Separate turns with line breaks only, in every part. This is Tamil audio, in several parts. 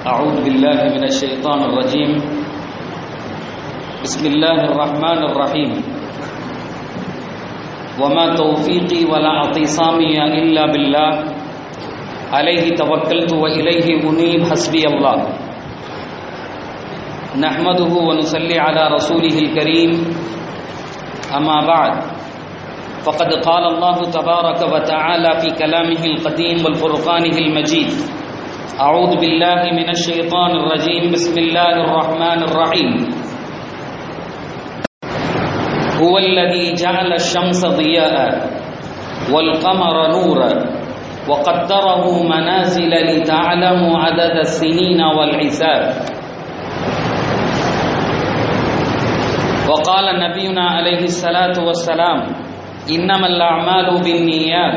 أعوذ بالله من الشيطان الرجيم بسم الله الرحمن الرحيم وما توفيقي ولا اعتصامي إلا بالله عليه توكلت وإليه أنيب حسبي الله نحمده ونصلي على رسوله الكريم أما بعد فقد قال الله تبارك وتعالى في كلامه القديم والفرقانه المجيد أعوذ بالله من الشيطان الرجيم بسم الله الرحمن الرحيم هو الذي جعل الشمس ضياء والقمر نورا وقدره منازل لتعلموا عدد السنين والحساب وقال نبينا عليه الصلاة والسلام إنما الأعمال بالنيات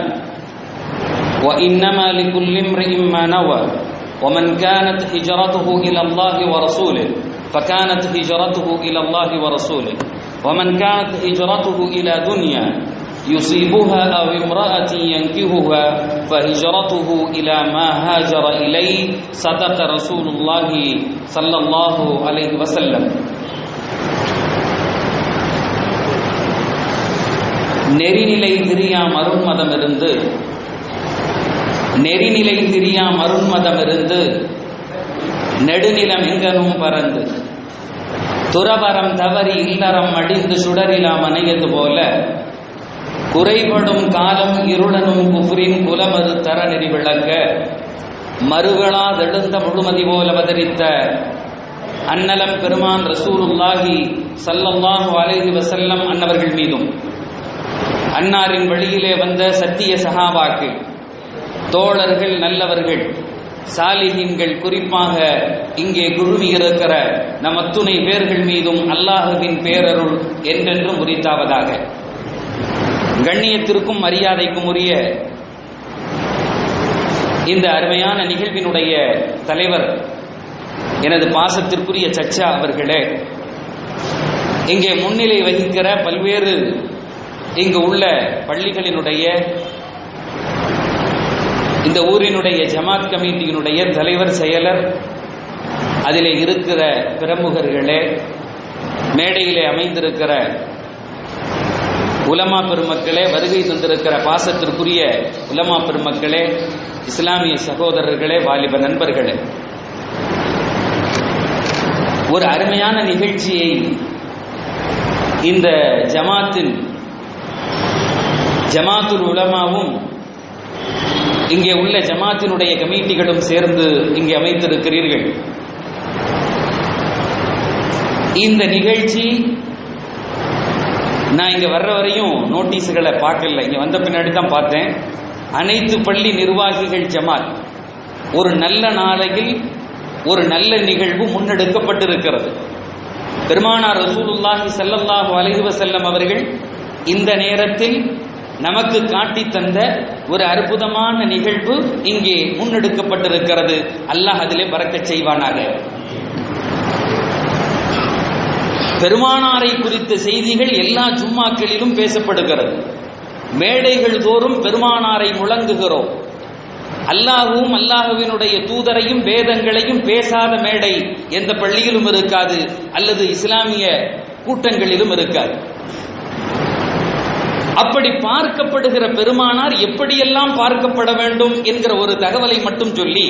وإنما لكل امرئ ما نوى ومن كانت هجرته إلى الله ورسوله فكانت هجرته إلى الله ورسوله ومن كانت هجرته إلى دنيا يصيبها أو امرأة ينكهها فهجرته إلى ما هاجر إليه صدق رسول الله صلى الله عليه وسلم நெறிநிலை திரியா மருண்மதமிருந்து நெறிநிலை திரியா மருண்மதமிருந்து நெடுநிலம் எங்கனும் பறந்து துறவரம் தவறி இல்லறம் அடிந்து சுடரிலா மனையது போல குறைபடும் காலம் இருளனும் குஃப்ரின் குலமது தர நெறி விளங்க மறுகளாதெழுந்த முழுமதி போல் அவதரித்த அன்னலம் பெருமான் ரசூலுல்லாஹி சல்லல்லாஹு அலைஹி வசல்லம் அன்னவர்கள் மீதும் அன்னாரின் வழியிலே வந்த சத்திய சகாபாக்கள் தோழர்கள் நல்லவர்கள் சாலிகின்கள் குறிப்பாக இங்கே குழுமி இருக்கிற நம் அத்துணை பேர்கள் மீதும் அல்லாஹுவின் பேரருள் என்றென்றும் உரித்தாவதாக கண்ணியத்திற்கும் மரியாதைக்கும் உரிய இந்த அருமையான நிகழ்வினுடைய தலைவர் எனது பாசத்திற்குரிய சச்சா அவர்களே இங்கே முன்னிலை வகிக்கிற பல்வேறு இங்கு உள்ள பள்ளிகளினுடைய இந்த ஊரினுடைய ஜமாத் கமிட்டியினுடைய தலைவர் செயலர் அதிலே இருக்கிற பிரமுகர்களே மேடையிலே அமைந்திருக்கிற உலமா பெருமக்களே வருகை தந்திருக்கிற பாசத்திற்குரிய உலமா பெருமக்களே இஸ்லாமிய சகோதரர்களே வாலிப நண்பர்களே ஒரு அருமையான நிகழ்ச்சியை இந்த ஜமாத்தின் ஜமாத்துல் உலமாவும் இங்கே உள்ள ஜமாத்தினுடைய கமிட்டிகளும் சேர்ந்து இங்கே அமைத்திருக்கிறீர்கள் இந்த நிகழ்ச்சி நான் இங்க வர்ற வரையும் நோட்டீஸுகளை பார்க்கல இங்க வந்த பின்னாடி தான் பார்த்தேன் அனைத்து பள்ளி நிர்வாகிகள் ஜமாத் ஒரு நல்ல நாளையில் ஒரு நல்ல நிகழ்வு முன்னெடுக்கப்பட்டிருக்கிறது பெருமானார் ரசூலுல்லாஹி சல்லல்லாஹு அலைஹி வஸல்லம் அவர்கள் இந்த நேரத்தில் நமக்கு காட்டி தந்த ஒரு அற்புதமான நிகழ்வு இங்கே முன்னெடுக்கப்பட்டிருக்கிறது அல்லாஹ் அதிலே பறக்க செய்வானாக பெருமானாரை குறித்த செய்திகள் எல்லா ஜும்மாக்களிலும் பேசப்படுகிறது மேடைகள் தோறும் பெருமானாரை முழங்குகிறோம் அல்லாஹுவும் அல்லாஹுவினுடைய தூதரையும் வேதங்களையும் பேசாத மேடை எந்த பள்ளியிலும் இருக்காது அல்லது இஸ்லாமிய கூட்டங்களிலும் இருக்காது அப்படி பார்க்கப்படுகிற பெருமானார் எப்படியெல்லாம் பார்க்கப்பட வேண்டும் என்கிற ஒரு தகவலை மட்டும் சொல்லி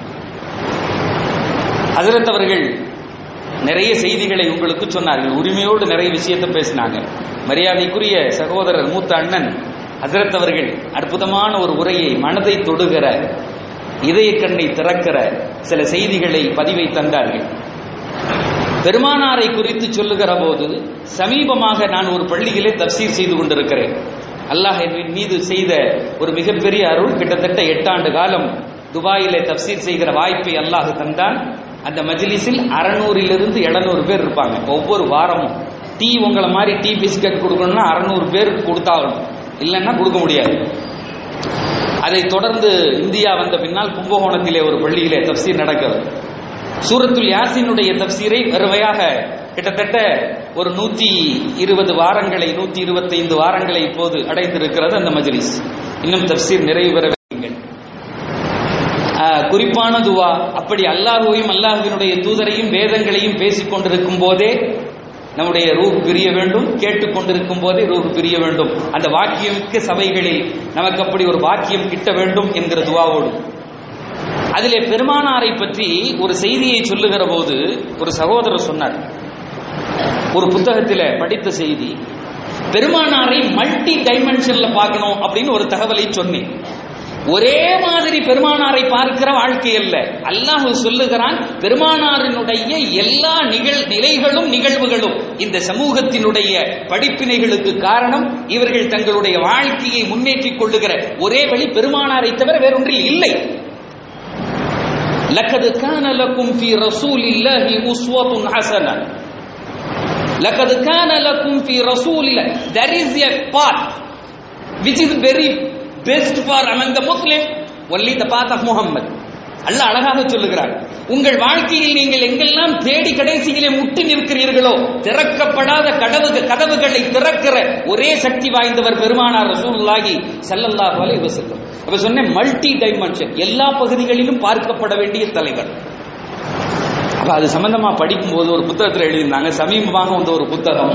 ஹசரத் அவர்கள் நிறைய செய்திகளை உங்களுக்கு சொன்னார்கள் உரிமையோடு நிறைய விஷயத்தை பேசினாங்க மரியாதைக்குரிய சகோதரர் மூத்த அண்ணன் ஹசரத் அவர்கள் அற்புதமான ஒரு உரையை மனதை தொடுகிற இதய கண்ணை திறக்கிற சில செய்திகளை பதிவை தந்தார்கள் பெருமானாரை குறித்து சொல்லுகிற போது சமீபமாக நான் ஒரு பள்ளியிலே தப்சீர் செய்து கொண்டிருக்கிறேன் அல்லாஹ் என் மீது செய்த ஒரு மிகப்பெரிய அருள் கிட்டத்தட்ட எட்டாண்டு காலம் துபாயிலே தப்சீர் செய்கிற வாய்ப்பை அல்லாஹ் தந்தான் அந்த மஜ்லிஸில் அறநூறிலிருந்து எழுநூறு பேர் இருப்பாங்க ஒவ்வொரு வாரமும் டீ உங்களை மாதிரி டீ பிஸ்கட் கொடுக்கணும்னா அறநூறு பேருக்கு கொடுத்தாகணும் இல்லைன்னா கொடுக்க முடியாது அதைத் தொடர்ந்து இந்தியா வந்த பின்னால் கும்பகோணத்திலே ஒரு பள்ளியிலே தப்சீர் நடக்கிறது சூரத்துல் யாசினுடைய தப்சீரை வறுமையாக கிட்டத்தட்ட ஒரு நூத்தி இருபது வாரங்களை நூத்தி இருபத்தைந்து வாரங்களை இப்போது அடைந்திருக்கிறது அந்த மஜ்லிஸ் இன்னும் தப்சீர் நிறைவு பெற குறிப்பான துவா அப்படி அல்லாஹுவையும் அல்லாஹுவினுடைய தூதரையும் வேதங்களையும் பேசிக் கொண்டிருக்கும் போதே நம்முடைய ரூஹ் பிரிய வேண்டும் கேட்டுக்கொண்டிருக்கும் போதே ரூஹ் பிரிய வேண்டும் அந்த வாக்கியமிக்க சபைகளில் நமக்கு அப்படி ஒரு வாக்கியம் கிட்ட வேண்டும் என்கிற துவாவோடு அதிலே பெருமானாரை பற்றி ஒரு செய்தியை சொல்லுகிற போது ஒரு சகோதரர் சொன்னார் ஒரு புத்தகத்தில் படித்த செய்தி பெருமானாரை மல்டி டைமென்ஷன்ல பார்க்கணும் அப்படின்னு ஒரு தகவலை சொன்னேன் ஒரே மாதிரி பெருமானாரை பார்க்கிற வாழ்க்கை அல்ல அல்லாஹ் சொல்லுகிறான் பெருமானாரினுடைய எல்லா நிகழ் நிலைகளும் நிகழ்வுகளும் இந்த சமூகத்தினுடைய படிப்பினைகளுக்கு காரணம் இவர்கள் தங்களுடைய வாழ்க்கையை முன்னேற்றிக் கொள்ளுகிற ஒரே வழி பெருமானாரை தவிர வேறொன்றில் இல்லை لقد كان لكم في رسول الله أسوة حسنة لقد كان لكم في رسول الله there is a path which is very best for among the Muslim only the path of Muhammad அல்லாஹ் அழகாக சொல்லுகிறார் உங்கள் வாழ்க்கையில் நீங்கள் எங்கெல்லாம் தேடி கடைசியிலே முட்டி நிற்கிறீர்களோ திறக்கப்படாத கதவு கதவுகளை திறக்கிற ஒரே சக்தி வாய்ந்தவர் பெருமானார் ரசூலுல்லாஹி ஸல்லல்லாஹு அலைஹி வஸல்லம் அப்ப சொன்னேன் மல்டி டைமென்ஷன் எல்லா பகுதிகளிலும் பார்க்கப்பட வேண்டிய தலைவர் அப்ப அது சம்பந்தமா படிக்கும்போது ஒரு புத்தகத்தில் எழுதியிருந்தாங்க சமீபமாக வந்த ஒரு புத்தகம்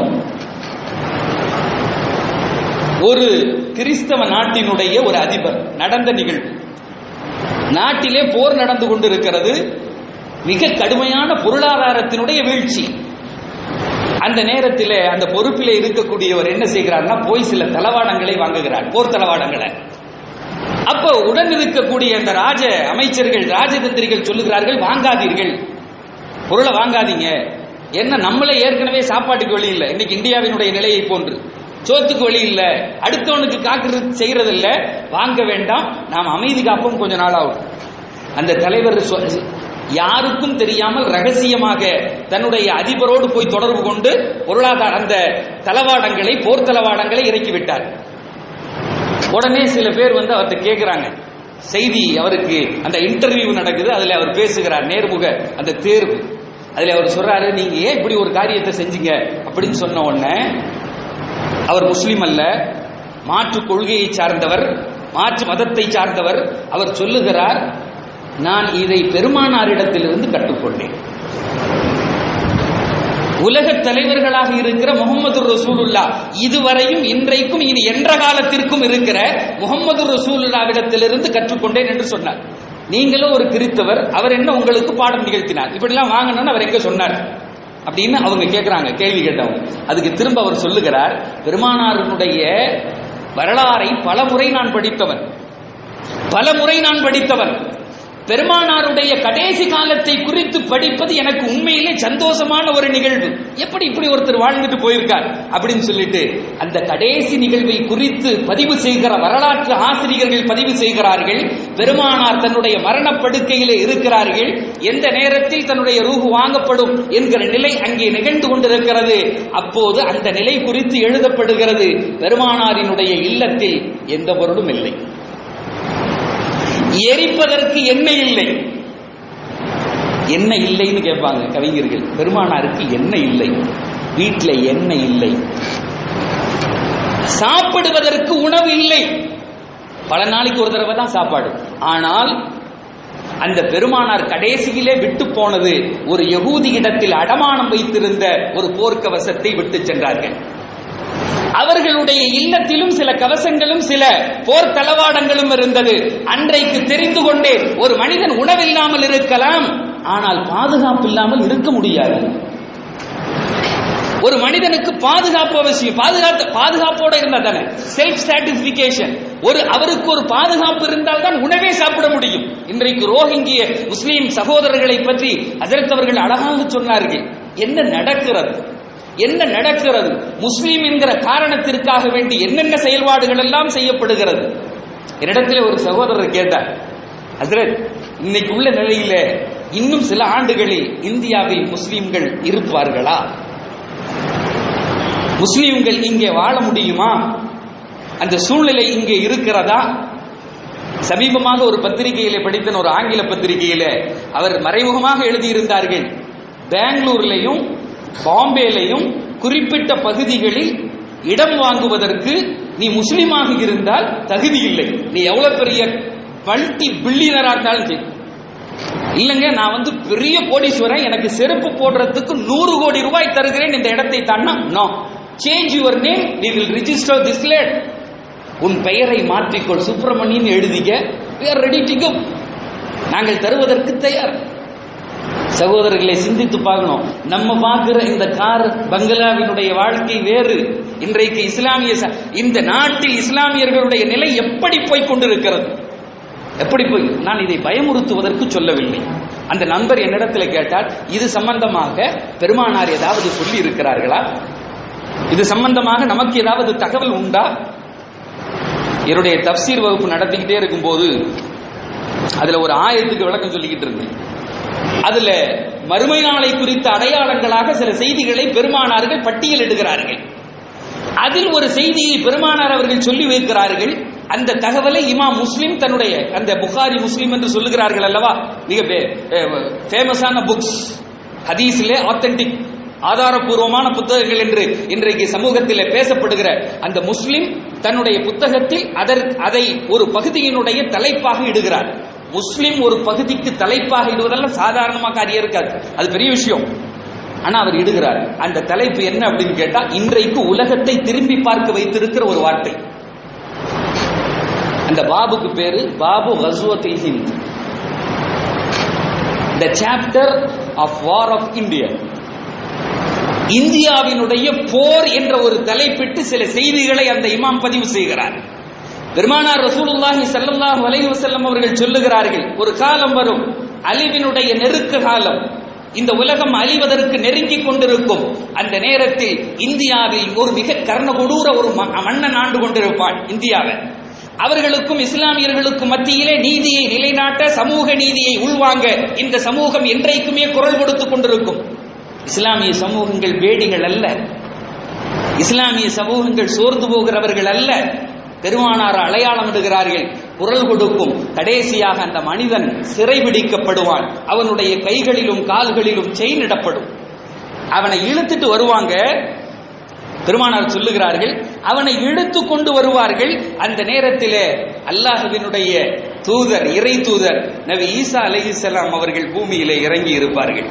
ஒரு கிறிஸ்தவ நாட்டினுடைய ஒரு அதிபர் நடந்த நிகழ்வு நாட்டிலே போர் நடந்து கொண்டிருக்கிறது மிக கடுமையான பொருளாதாரத்தினுடைய வீழ்ச்சி அந்த நேரத்தில் அந்த பொறுப்பிலே இருக்கக்கூடியவர் என்ன செய்கிறார்னா போய் சில தளவாடங்களை வாங்குகிறார் போர் தளவாடங்களை அப்ப உடன் இருக்கக்கூடிய அந்த ராஜ அமைச்சர்கள் ராஜதந்திரிகள் சொல்லுகிறார்கள் வாங்காதீர்கள் பொருளை வாங்காதீங்க என்ன நம்மளே ஏற்கனவே சாப்பாட்டுக்கு வழி இல்லை இன்னைக்கு இந்தியாவினுடைய நிலையை போன்று சோத்துக்கு வழி இல்ல அடுத்தவனுக்கு காக்குறது செய்யறது இல்ல வாங்க வேண்டாம் நாம் அமைதி காப்போம் கொஞ்ச நாள் ஆகும் அந்த தலைவர் சொ- யாருக்கும் தெரியாமல் ரகசியமாக தன்னுடைய அதிபரோடு போய் தொடர்பு கொண்டு பொருளாதார அந்த தளவாடங்களை போர் தளவாடங்களை இறக்கி விட்டார் உடனே சில பேர் வந்து அவர்கிட்ட கேட்கிறாங்க செய்தி அவருக்கு அந்த இன்டர்வியூ நடக்குது அதுல அவர் பேசுகிறார் நேர்முக அந்த தேர்வு அதுல அவர் சொல்றாரு நீங்க ஏன் இப்படி ஒரு காரியத்தை செஞ்சீங்க அப்படின்னு சொன்ன உடனே அவர் முஸ்லீம் அல்ல மாற்று கொள்கையை சார்ந்தவர் மாற்று மதத்தை சார்ந்தவர் அவர் சொல்லுகிறார் நான் இதை பெருமானாரிடத்திலிருந்து கற்றுக்கொண்டேன் உலக தலைவர்களாக இருக்கிற முகமது ரசூலுல்லா இதுவரையும் இன்றைக்கும் இனி என்ற காலத்திற்கும் இருக்கிற முகமது ரசூலுல்லாவிடத்திலிருந்து கற்றுக்கொண்டேன் என்று சொன்னார் நீங்களும் ஒரு கிறித்தவர் அவர் என்ன உங்களுக்கு பாடம் நிகழ்த்தினார் இப்படிலாம் வாங்கணும்னு அவர் எங்க சொன்னார் அப்படின்னு அவங்க கேட்கிறாங்க கேள்வி கேட்டவங்க அதுக்கு திரும்ப அவர் சொல்லுகிறார் பெருமானாரினுடைய வரலாறை பல முறை நான் படித்தவன் பல முறை நான் படித்தவன் பெருமானாருடைய கடைசி காலத்தை குறித்து படிப்பது எனக்கு உண்மையிலே சந்தோஷமான ஒரு நிகழ்வு எப்படி இப்படி ஒருத்தர் வாழ்ந்துட்டு போயிருக்கார் அப்படின்னு சொல்லிட்டு அந்த கடைசி நிகழ்வை குறித்து பதிவு செய்கிற வரலாற்று ஆசிரியர்கள் பதிவு செய்கிறார்கள் பெருமானார் தன்னுடைய மரணப்படுக்கையிலே இருக்கிறார்கள் எந்த நேரத்தில் தன்னுடைய ரூஹு வாங்கப்படும் என்கிற நிலை அங்கே நிகழ்ந்து கொண்டிருக்கிறது அப்போது அந்த நிலை குறித்து எழுதப்படுகிறது பெருமானாரினுடைய இல்லத்தில் எந்த பொருளும் இல்லை எரிப்பதற்கு எண்ணெய் இல்லை எண்ணெய் இல்லைன்னு கேட்பாங்க கவிஞர்கள் பெருமானாருக்கு எண்ணெய் இல்லை வீட்டில் எண்ணெய் இல்லை சாப்பிடுவதற்கு உணவு இல்லை பல நாளைக்கு ஒரு தடவை தான் சாப்பாடு ஆனால் அந்த பெருமானார் கடைசியிலே விட்டு போனது ஒரு யகூதி இடத்தில் அடமானம் வைத்திருந்த ஒரு போர்க்கவசத்தை விட்டு சென்றார்கள் அவர்களுடைய இல்லத்திலும் சில கவசங்களும் சில போர் தளவாடங்களும் இருந்தது அன்றைக்கு தெரிந்து கொண்டே ஒரு மனிதன் உணவில்லாமல் இருக்கலாம் ஆனால் பாதுகாப்பு இல்லாமல் இருக்க முடியாது ஒரு மனிதனுக்கு பாதுகாப்பு அவசியம் பாதுகாப்பு பாதுகாப்போட இருந்தா தானே செல்ஃப் சாட்டிஸ்பிகேஷன் ஒரு அவருக்கு ஒரு பாதுகாப்பு இருந்தால் தான் உணவே சாப்பிட முடியும் இன்றைக்கு ரோஹிங்கிய முஸ்லீம் சகோதரர்களை பற்றி ஹஜரத் அவர்கள் அழகாக சொன்னார்கள் என்ன நடக்கிறது என்ன நடக்கிறது முஸ்லீம் என்கிற காரணத்திற்காக வேண்டி என்னென்ன செயல்பாடுகள் எல்லாம் செய்யப்படுகிறது என்னிடத்தில் ஒரு சகோதரர் கேட்டார் ஹசரத் இன்னைக்கு உள்ள நிலையில இன்னும் சில ஆண்டுகளில் இந்தியாவில் முஸ்லீம்கள் இருப்பார்களா முஸ்லீம்கள் இங்கே வாழ முடியுமா அந்த சூழ்நிலை இங்கே இருக்கிறதா சமீபமாக ஒரு பத்திரிகையில படித்த ஒரு ஆங்கில பத்திரிகையில அவர் மறைமுகமாக எழுதியிருந்தார்கள் பெங்களூர்லையும் பாம்பேலையும் குறிப்பிட்ட பகுதிகளில் இடம் வாங்குவதற்கு நீ முஸ்லீமாக இருந்தால் தகுதி இல்லை நீ எவ்வளவு பெரிய மல்டி பில்லியனரா இருந்தாலும் சரி இல்லைங்க நான் வந்து பெரிய கோடீஸ்வரன் எனக்கு செருப்பு போடுறதுக்கு நூறு கோடி ரூபாய் தருகிறேன் இந்த இடத்தை தானா no change your name we will register this late உன் பெயரை மாற்றிக்கொள் சுப்பிரமணியன் எழுதிக்க we are ready to go நாங்கள் தருவதற்கு தயார் சகோதரர்களை சிந்தித்து பார்க்கணும் நம்ம பார்க்கிற இந்த கார் பங்களாவினுடைய வாழ்க்கை வேறு இன்றைக்கு இஸ்லாமிய ச- இந்த நாட்டில் இஸ்லாமியர்களுடைய நிலை எப்படி போய் கொண்டிருக்கிறது எப்படி போய் நான் இதை பயமுறுத்துவதற்கு சொல்லவில்லை அந்த நண்பர் என்னிடத்தில் கேட்டால் இது சம்பந்தமாக பெருமானார் ஏதாவது சொல்லி இருக்கிறார்களா இது சம்பந்தமாக நமக்கு ஏதாவது தகவல் உண்டா என்னுடைய தப்சீர் வகுப்பு நடத்திக்கிட்டே இருக்கும்போது அதுல ஒரு ஆயத்துக்கு விளக்கம் சொல்லிக்கிட்டு இருந்தேன் அதுல மறுமை நாளை குறித்த அடையாளங்களாக சில செய்திகளை பெருமானார்கள் பட்டியலிடுகிறார்கள் அதில் ஒரு செய்தியை பெருமானார் அவர்கள் சொல்லி வைக்கிறார்கள் அந்த தகவலை இமாம் முஸ்லிம் தன்னுடைய அந்த புகாரி முஸ்லிம் என்று சொல்லுகிறார்கள் அல்லவா மிக ஃபேமஸான புக்ஸ் ஹதீஸிலே ஆத்தென்டிக் ஆதாரபூர்வமான புத்தகங்கள் என்று இன்றைக்கு சமூகத்தில் பேசப்படுகிற அந்த முஸ்லிம் தன்னுடைய புத்தகத்தில் அதற் அதை ஒரு பகுதியினுடைய தலைப்பாக இடுகிறார் முஸ்லிம் ஒரு பகுதிக்கு தலைப்பாக இடுவதெல்லாம் சாதாரணமாக காரியம் இருக்காது அது பெரிய விஷயம் ஆனா அவர் இடுகிறார் அந்த தலைப்பு என்ன அப்படின்னு கேட்டா இன்றைக்கு உலகத்தை திரும்பி பார்க்க வைத்திருக்கிற ஒரு வார்த்தை அந்த பாபுக்கு பேரு பாபு கசுவத்தில் Hind the chapter of war of India இந்தியாவினுடைய போர் என்ற ஒரு தலைப்பிட்டு சில செய்திகளை அந்த இமாம் பதிவு செய்கிறார் பெருமானார் ரசூலுல்லாஹி ஸல்லல்லாஹு அலைஹி வஸல்லம் அவர்கள் சொல்லுகிறார்கள் ஒரு காலம் வரும் அழிவினுடைய நெருக்க காலம் இந்த உலகம் அழிவதற்கு நெருங்கிக் கொண்டிருக்கும் அந்த நேரத்தில் இந்தியாவில் ஒரு மிக கர்ணகொடூர ஒரு ம- மன்னன் ஆண்டு கொண்டிருப்பான் இந்தியாவை அவர்களுக்கும் இஸ்லாமியர்களுக்கும் மத்தியிலே நீதியை நிலைநாட்ட சமூக நீதியை உள்வாங்க இந்த சமூகம் என்றைக்குமே குரல் கொடுத்துக் கொண்டிருக்கும் இஸ்லாமிய சமூகங்கள் வேடிகள் அல்ல இஸ்லாமிய சமூகங்கள் சோர்ந்து போகிறவர்கள் அல்ல பெருமானார் அடையாளம் இடுகிறார்கள் குரல் கொடுக்கும் கடைசியாக அந்த மனிதன் சிறைபிடிக்கப்படுவான் அவனுடைய கைகளிலும் கால்களிலும் செயின் இடப்படும் அவனை இழுத்துட்டு வருவாங்க பெருமானார் சொல்லுகிறார்கள் அவனை இழுத்து கொண்டு வருவார்கள் அந்த நேரத்திலே அல்லாஹ்வினுடைய தூதர் இறை தூதர் நபி ஈசா அலைஹிஸ்ஸலாம் அவர்கள் பூமியிலே இறங்கி இருப்பார்கள்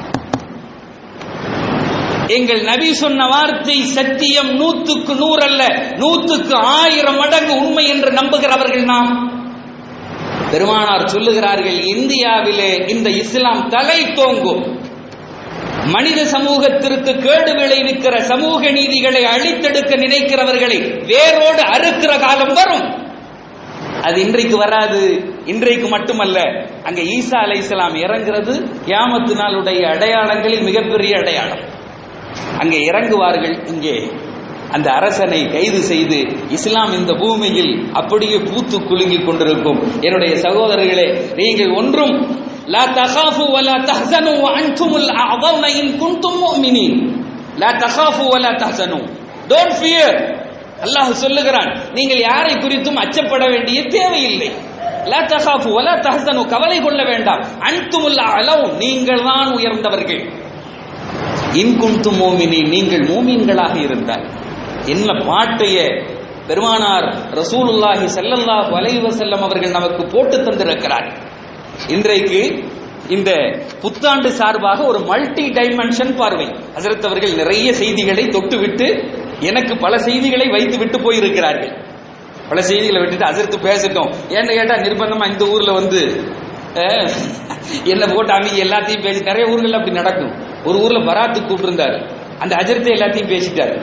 எங்கள் நபி சொன்ன வார்த்தை சத்தியம் நூத்துக்கு நூறு அல்ல நூத்துக்கு ஆயிரம் மடங்கு உண்மை என்று நம்புகிறவர்கள் நாம் பெருமானார் சொல்லுகிறார்கள் இந்தியாவிலே இந்த இஸ்லாம் தலை தோங்கும் மனித சமூகத்திற்கு கேடு விளைவிக்கிற சமூக நீதிகளை அழித்தெடுக்க நினைக்கிறவர்களை வேரோடு அறுக்கிற காலம் வரும் அது இன்றைக்கு வராது இன்றைக்கு மட்டுமல்ல அங்க ஈசா அலைஹிஸ்ஸலாம் இறங்குறது கியாமத்து நாளுடைய அடையாளங்களில் மிகப்பெரிய அடையாளம் அங்கே இறங்குவார்கள் இங்கே அந்த அரசனை கைது செய்து இஸ்லாம் இந்த பூமியில் அப்படியே பூத்து குலுங்கிக் கொண்டிருக்கும் என்னுடைய சகோதரர்களே நீங்கள் ஒன்றும் லா தகாஃபு வலா தஹ்சனு வஅன்துமுல் அஅதௌன இன் குன்தும் முஃமினீன் லா தகாஃபு வலா தஹ்சனு டோன்ட் ஃபியர் அல்லாஹ் சொல்லுகிறான் நீங்கள் யாரை குறித்தும் அச்சப்பட வேண்டிய தேவையில்லை லா தகாஃபு வலா தஹ்சனு கவலை கொள்ள வேண்டாம் அன்துமுல் அலௌன் நீங்கள் தான் உயர்ந்தவர்கள் இன்குந்து மோமினி நீங்கள் மூமீன்களாக இருந்தால் என்ன பாட்டைய பெருமானார் ரசூலுல்லாஹி ஸல்லல்லாஹு அலைஹி வஸல்லம் அவர்கள் நமக்கு போட்டு தந்திருக்கிறார் இன்றைக்கு இந்த புத்தாண்டு சார்பாக ஒரு மல்டி டைமென்ஷன் பார்வை ஹசரத் அவர்கள் நிறைய செய்திகளை தொட்டுவிட்டு எனக்கு பல செய்திகளை வைத்து விட்டு போயிருக்கிறார்கள் பல செய்திகளை விட்டுட்டு அசர்த்து பேசட்டும் ஏன்னு கேட்டா நிர்பந்தமா இந்த ஊர்ல வந்து அஹ், என்ன போட்டு அமைதி எல்லாத்தையும் பேசி நிறைய ஊர்கள் அப்படி நடக்கும் ஒரு ஊர்ல பராத்து கூப்பிட்டிருந்தாரு அந்த அஜர்த்தை எல்லாத்தையும் பேசிட்டாரு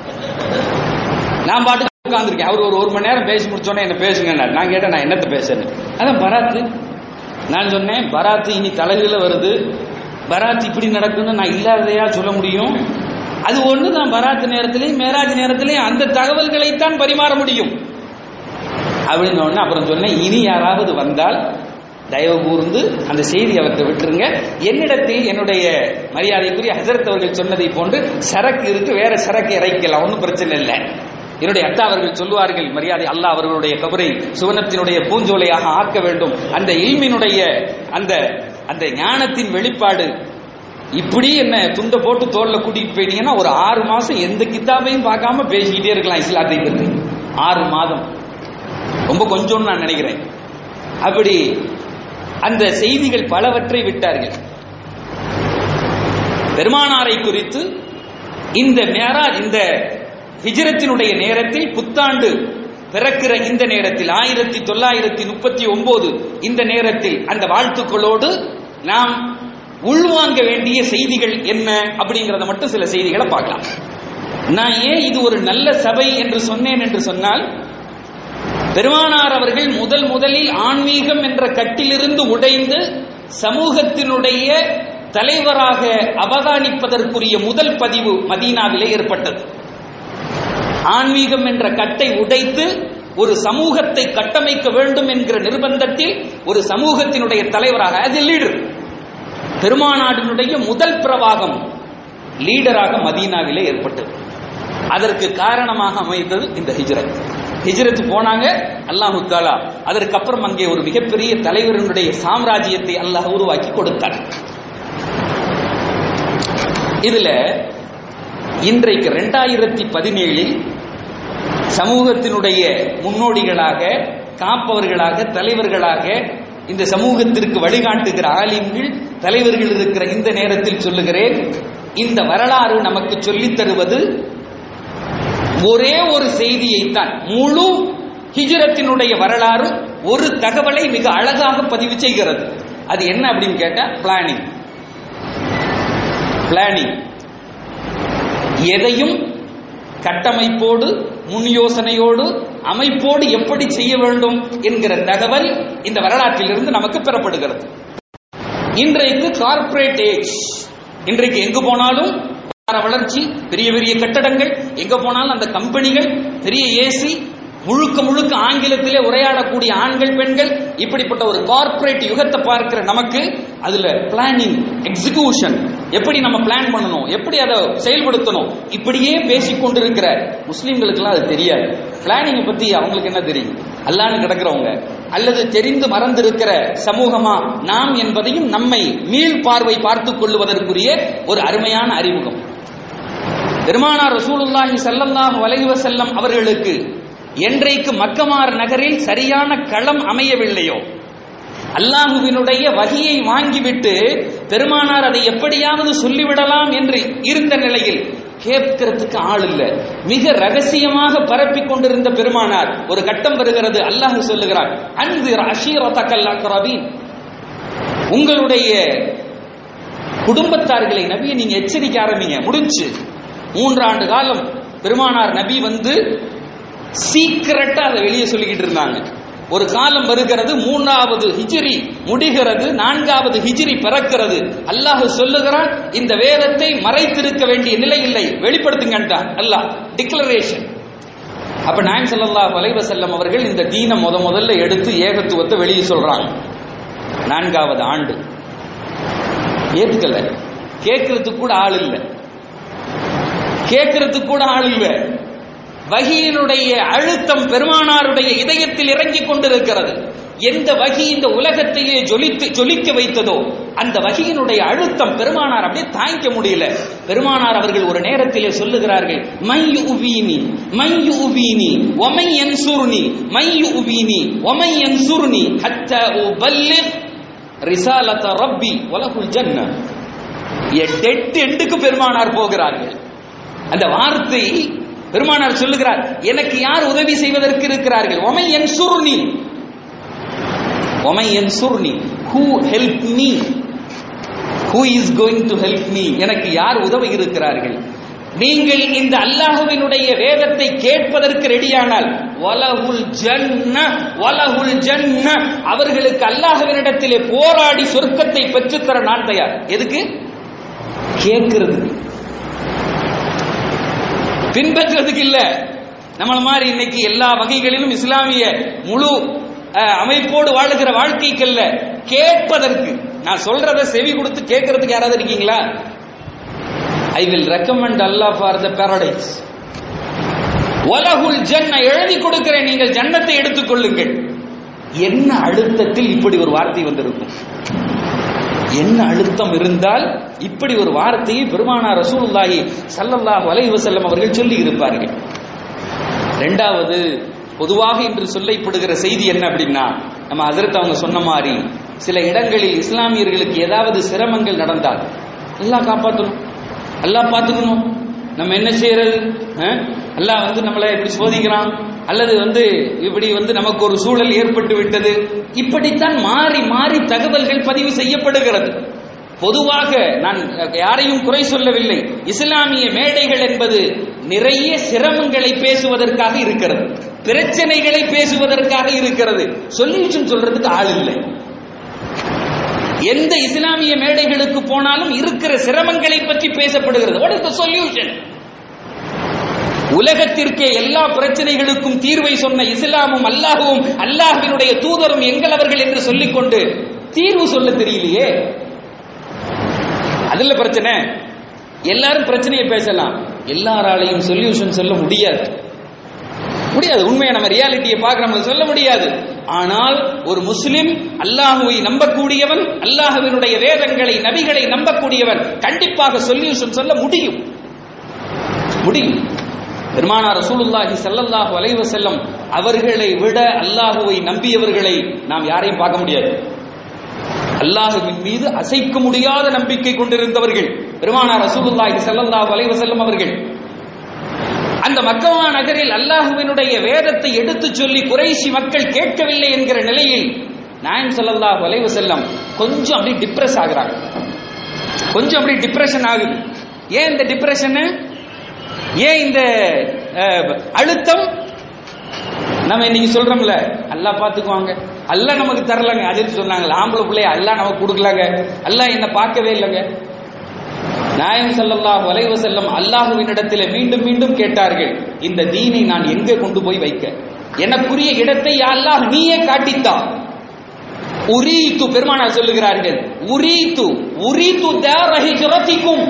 நான் பாட்டு உட்கார்ந்திருக்கேன் அவர் ஒரு ஒரு மணி நேரம் பேசி முடிச்சோன்னே என்ன பேசுங்க நான் கேட்டேன் நான் என்னத்த பேசுறேன் அதான் பராத்து நான் சொன்னேன் பராத்து இனி தலைகீழ வருது பராத்து இப்படி நடக்குன்னு நான் இல்லாததையா சொல்ல முடியும் அது ஒண்ணு தான் பராத்து நேரத்திலையும் மேராஜ் நேரத்திலையும் அந்த தகவல்களைத்தான் பரிமாற முடியும் அப்படின்னு உடனே அப்புறம் சொன்னேன் இனி யாராவது வந்தால் தயவு கூர்ந்து அந்த செய்தி அவர்கிட்ட விட்டுருங்க என்னிடத்தில் என்னுடைய மரியாதைக்குரிய ஹசரத் அவர்கள் சொன்னதை போன்று சரக்கு இருக்கு வேற சரக்கு இறைக்கலாம் ஒன்றும் பிரச்சனை இல்லை என்னுடைய அத்தா அவர்கள் சொல்லுவார்கள் மரியாதை அல்லாஹ் அவர்களுடைய கபரை சுவனத்தினுடைய பூஞ்சோலையாக ஆக்க வேண்டும் அந்த இல்மினுடைய அந்த அந்த ஞானத்தின் வெளிப்பாடு இப்படி என்ன துண்டை போட்டு தோல்ல கூட்டிட்டு போயிட்டீங்கன்னா ஒரு ஆறு மாசம் எந்த கித்தாபையும் பார்க்காம பேசிக்கிட்டே இருக்கலாம் இஸ்லாத்தை பற்றி ஆறு மாதம் ரொம்ப கொஞ்சம்னு நான் நினைக்கிறேன் அப்படி அந்த செய்திகள் பலவற்றை விட்டார்கள் பெருமானாரை குறித்து இந்த மேராஜ் இந்த ஹிஜ்ரத்தினுடைய நேரத்தில் புத்தாண்டு பிறக்கிற இந்த நேரத்தில் ஆயிரத்தி தொள்ளாயிரத்தி முப்பத்தி ஒன்பது இந்த நேரத்தில் அந்த வாழ்த்துக்களோடு நாம் உள்வாங்க வேண்டிய செய்திகள் என்ன அப்படிங்கறத மட்டும் சில செய்திகளை பார்க்கலாம் நான் ஏன் இது ஒரு நல்ல சபை என்று சொன்னேன் என்று சொன்னால் பெருமானார் அவர்கள் முதல் முதலில் ஆன்மீகம் என்ற கட்டிலிருந்து உடைந்து சமூகத்தினுடைய தலைவராக அவதானிப்பதற்குரிய முதல் பதிவு மதீனாவிலே ஏற்பட்டது ஆன்மீகம் என்ற கட்டை உடைத்து ஒரு சமூகத்தை கட்டமைக்க வேண்டும் என்கிற நிர்பந்தத்தில் ஒரு சமூகத்தினுடைய தலைவராக அது லீடர் பெருமானாடினுடைய முதல் பிரவாகம் லீடராக மதீனாவிலே ஏற்பட்டது அதற்கு காரணமாக அமைந்தது இந்த ஹிஜ்ரத் ஹிஜ்ரத் போனாங்க அல்லாஹு தாலா அதற்கப்புறம் அங்கே ஒரு மிகப்பெரிய தலைவரினுடைய சாம்ராஜ்யத்தை அல்லாஹ் உருவாக்கி கொடுத்தார் இதுல இன்றைக்கு ரெண்டாயிரத்தி பதினேழில் சமூகத்தினுடைய முன்னோடிகளாக காப்பவர்களாக தலைவர்களாக இந்த சமூகத்திற்கு வழிகாட்டுகிற ஆலிம்கள் தலைவர்கள் இருக்கிற இந்த நேரத்தில் சொல்லுகிறேன் இந்த வரலாறு நமக்கு சொல்லித் தருவது ஒரே ஒரு செய்தியைத்தான் முழு ஹிஜ்ரத்தினுடைய வரலாறு ஒரு தகவலை மிக அழகாக பதிவு செய்கிறது அது என்ன அப்படின்னு கேட்டா பிளானிங் பிளானிங் எதையும் கட்டமைப்போடு முன் யோசனையோடு அமைப்போடு எப்படி செய்ய வேண்டும் என்கிற தகவல் இந்த வரலாற்றிலிருந்து நமக்கு பெறப்படுகிறது இன்றைக்கு கார்ப்பரேட் ஏஜ் இன்றைக்கு எங்கு போனாலும் பொருளாதார வளர்ச்சி பெரிய பெரிய கட்டடங்கள் எங்க போனாலும் அந்த கம்பெனிகள் பெரிய ஏசி முழுக்க முழுக்க ஆங்கிலத்திலே உரையாடக்கூடிய ஆண்கள் பெண்கள் இப்படிப்பட்ட ஒரு கார்ப்பரேட் யுகத்தை பார்க்கிற நமக்கு அதுல பிளானிங் எக்ஸிகியூஷன் எப்படி நம்ம பிளான் பண்ணணும் எப்படி அதை செயல்படுத்தணும் இப்படியே பேசிக் கொண்டிருக்கிற முஸ்லிம்களுக்கெல்லாம் அது தெரியாது பிளானிங் பத்தி அவங்களுக்கு என்ன தெரியும் அல்லான்னு கிடக்கிறவங்க அல்லது தெரிந்து மறந்திருக்கிற சமூகமா நாம் என்பதையும் நம்மை மீள் பார்வை பார்த்துக் கொள்வதற்குரிய ஒரு அருமையான அறிமுகம் பெருமானார் ரசூலுல்லாஹி ஸல்லல்லாஹு அலைஹி வஸல்லம் அவர்களுக்கு என்றைக்கு மக்கமார் நகரில் சரியான களம் அமையவில்லையோ அல்லாஹுவினுடைய வகியை வாங்கிவிட்டு பெருமானார் அதை எப்படியாவது சொல்லிவிடலாம் என்று இருந்த நிலையில் கேட்கிறதுக்கு ஆள் இல்ல மிக ரகசியமாக பரப்பிக் கொண்டிருந்த பெருமானார் ஒரு கட்டம் வருகிறது அல்லாஹ் சொல்லுகிறார் அன்பிர் அஷீரத்தக்கல் அக்ரபீன் உங்களுடைய குடும்பத்தார்களை நபியை நீங்க எச்சரிக்க ஆரம்பிங்க முடிஞ்சு மூன்றாண்டு காலம் பெருமானார் நபி வந்து சீக்கிரட்டா அதை வெளியே சொல்லிக்கிட்டு இருந்தாங்க ஒரு காலம் வருகிறது மூன்றாவது ஹிஜ்ரி முடிகிறது நான்காவது ஹிஜ்ரி பிறக்கிறது அல்லாஹ் சொல்லுகிறான் இந்த வேதத்தை மறைத்திருக்க வேண்டிய நிலை இல்லை வெளிப்படுத்துங்கன்றான் அல்லாஹ் டிக்ளரேஷன் அப்ப நாயம் ஸல்லல்லாஹு அலைஹி வஸல்லம் அவர்கள் இந்த தீனை முத முதல்ல எடுத்து ஏகத்துவத்தை வெளியே சொல்றாங்க நான்காவது ஆண்டு ஏத்துக்கல கேட்கறதுக்கு கூட ஆள் இல்லை கேட்கறதுக்கு கூட ஆள் இல்லை வகியினுடைய அழுத்தம் பெருமானாருடைய இதயத்தில் இறங்கிக் கொண்டிருக்கிறது எந்த வகி இந்த உலகத்தையே ஜொலித்து ஜொலிக்க வைத்ததோ அந்த வகியினுடைய அழுத்தம் பெருமானார் அப்படியே தாங்கிக்க முடியல பெருமானார் அவர்கள் ஒரு நேரத்திலே சொல்லுகிறார்கள் மையு உவீனி மையு உவீனி ஒமை என்சுருனி மையு உவீனி ஒமை என்சுருனி ஹத்த உபல்லிக் ரிசாலத ரப்பி உலகுல் ஜன்ன டெட் எண்டுக்கு பெருமானார் போகிறார்கள் அந்த வார்த்தை பெருமானார் சொல்லுகிறார் எனக்கு யார் உதவி செய்வதற்கு இருக்கிறார்கள் ஒமை என் சுர்னி ஒமை என் சுர்னி who help me who is going to help me எனக்கு யார் உதவி இருக்கிறார்கள் நீங்கள் இந்த அல்லாஹுவினுடைய வேதத்தை கேட்பதற்கு ரெடியானால் வலகுல் ஜன்ன வலகுல் ஜன்ன அவர்களுக்கு அல்லாஹுவினிடத்திலே போராடி சொர்க்கத்தை பெற்றுத்தர நான் தயார் எதுக்கு கேட்கிறதுக்கு பின்பற்றுறதுக்கு இல்ல நம்மள மாதிரி இன்னைக்கு எல்லா வகைகளிலும் இஸ்லாமிய முழு அஹ், அமைப்போடு வாழுகிற வாழ்க்கைக்கு அல்ல கேட்பதற்கு நான் சொல்றத செவி கொடுத்து கேட்கறதுக்கு யாராவது இருக்கீங்களா I will recommend Allah for the paradise உலகுல் ஜன்ன எழுதி கொடுக்கிறேன் நீங்கள் ஜன்னத்தை எடுத்துக் கொள்ளுங்கள் என்ன அழுத்தத்தில் இப்படி ஒரு வார்த்தை வந்திருக்கும் என்ன அழுத்தம் இருந்தால் இப்படி ஒரு வார்த்தையை பெருமானார் ரசூலுல்லாஹி ஸல்லல்லாஹு அலைஹி வஸல்லம் அவர்கள் சொல்லி இருப்பார்கள் இரண்டாவது பொதுவாக இன்று சொல்லப்படுகிற செய்தி என்ன அப்படின்னா நம்ம அதற்கு அவங்க சொன்ன மாதிரி சில இடங்களில் இஸ்லாமியர்களுக்கு ஏதாவது சிரமங்கள் நடந்தால் அல்லாஹ் காப்பாற்றணும் அல்லாஹ் பார்த்துக்கணும் நம்ம என்ன செய்யறது அஹ்? அல்லாஹ் வந்து நம்மளை இப்படி சோதிக்கிறான் அல்லது வந்து இப்படி வந்து நமக்கு ஒரு சூழல் ஏற்பட்டு விட்டது இப்படித்தான் மாறி மாறி தகவல்கள் பதிவு செய்யப்படுகிறது பொதுவாக நான் யாரையும் குறை சொல்லவில்லை இஸ்லாமிய மேடைகள் என்பது நிறைய சிரமங்களை பேசுவதற்காக இருக்கிறது பிரச்சனைகளை பேசுவதற்காக இருக்கிறது சொல்யூஷன் சொல்றதுக்கு ஆள் இல்லை எந்த இஸ்லாமிய மேடைகளுக்கு போனாலும் இருக்கிற சிரமங்களை பற்றி பேசப்படுகிறது வாட் இஸ் த சொல்யூஷன் உலகத்திற்கே எல்லா பிரச்சனைகளுக்கும் தீர்வை சொன்ன இஸ்லாமும் அல்லாஹுவும் அல்லாஹ்வினுடைய தூதரும் எங்களவர்கள் என்று சொல்லிக்கொண்டு தீர்வு சொல்ல தெரியலையே அதுல பிரச்சனை எல்லாரும் பிரச்சனையை பேசலாம் எல்லாராலையும் சொல்யூஷன் சொல்ல முடியாது முடியாது உண்மையை நம்ம ரியாலிட்டியை பார்க்க நம்ம சொல்ல முடியாது ஆனால் ஒரு முஸ்லிம் அல்லாஹுவை நம்பக்கூடியவன் அல்லாஹுவினுடைய வேதங்களை நபிகளை நம்பக்கூடியவன் கண்டிப்பாக சொல்யூஷன் சொல்ல முடியும் முடியும் பெருமானார் ரசூலுல்லாஹி ஸல்லல்லாஹு அலைஹி வஸல்லம் அவர்களை விட அல்லாஹுவை நம்பியவர்களை நாம் யாரையும் பார்க்க முடியாது அல்லாஹுவின் மீது அசைக்க முடியாத நம்பிக்கை கொண்டிருந்தவர்கள் பெருமானார் ரசூலுல்லாஹி ஸல்லல்லாஹு அலைஹி வஸல்லம் அவர்கள் அந்த மக்கமா நகரில் அல்லாஹுவினுடைய வேதத்தை எடுத்துச் சொல்லி குறைஷி மக்கள் கேட்கவில்லை என்கிற நிலையில் நாயம் ஸல்லல்லாஹு அலைஹி வஸல்லம் கொஞ்சம் அப்படி டிப்ரெஸ் ஆகுறாங்க கொஞ்சம் அப்படி டிப்ரெஷன் ஆகுது ஏன் இந்த டிப்ரெஷன் ஏன் இந்த அஹ், அழுத்தம் நம்ம இன்னைக்கு சொல்றோம்ல அல்லாஹ் பாத்துக்குவாங்க அல்லாஹ் நமக்கு தரலங்க அதுன்னு சொன்னாங்க ஆம்பளை பிள்ளைய அல்லாஹ் நமக்கு கொடுக்கலங்க அல்லாஹ் என்ன பார்க்கவே இல்லைங்க நாயம் ஸல்லல்லாஹு அலைஹி வஸல்லம் அல்லாஹ்வினிடத்தில் மீண்டும் மீண்டும் கேட்டார்கள் இந்த தீனை நான் எங்கே கொண்டு போய் வைக்க எனக்குரிய இடத்தை யா அல்லாஹ் நீயே காட்டித்தா உரீத்து பெருமானார் சொல்லுகிறார்கள் உரீத்து உரீத்து தார ஹிஜ்ரத்திக்கும்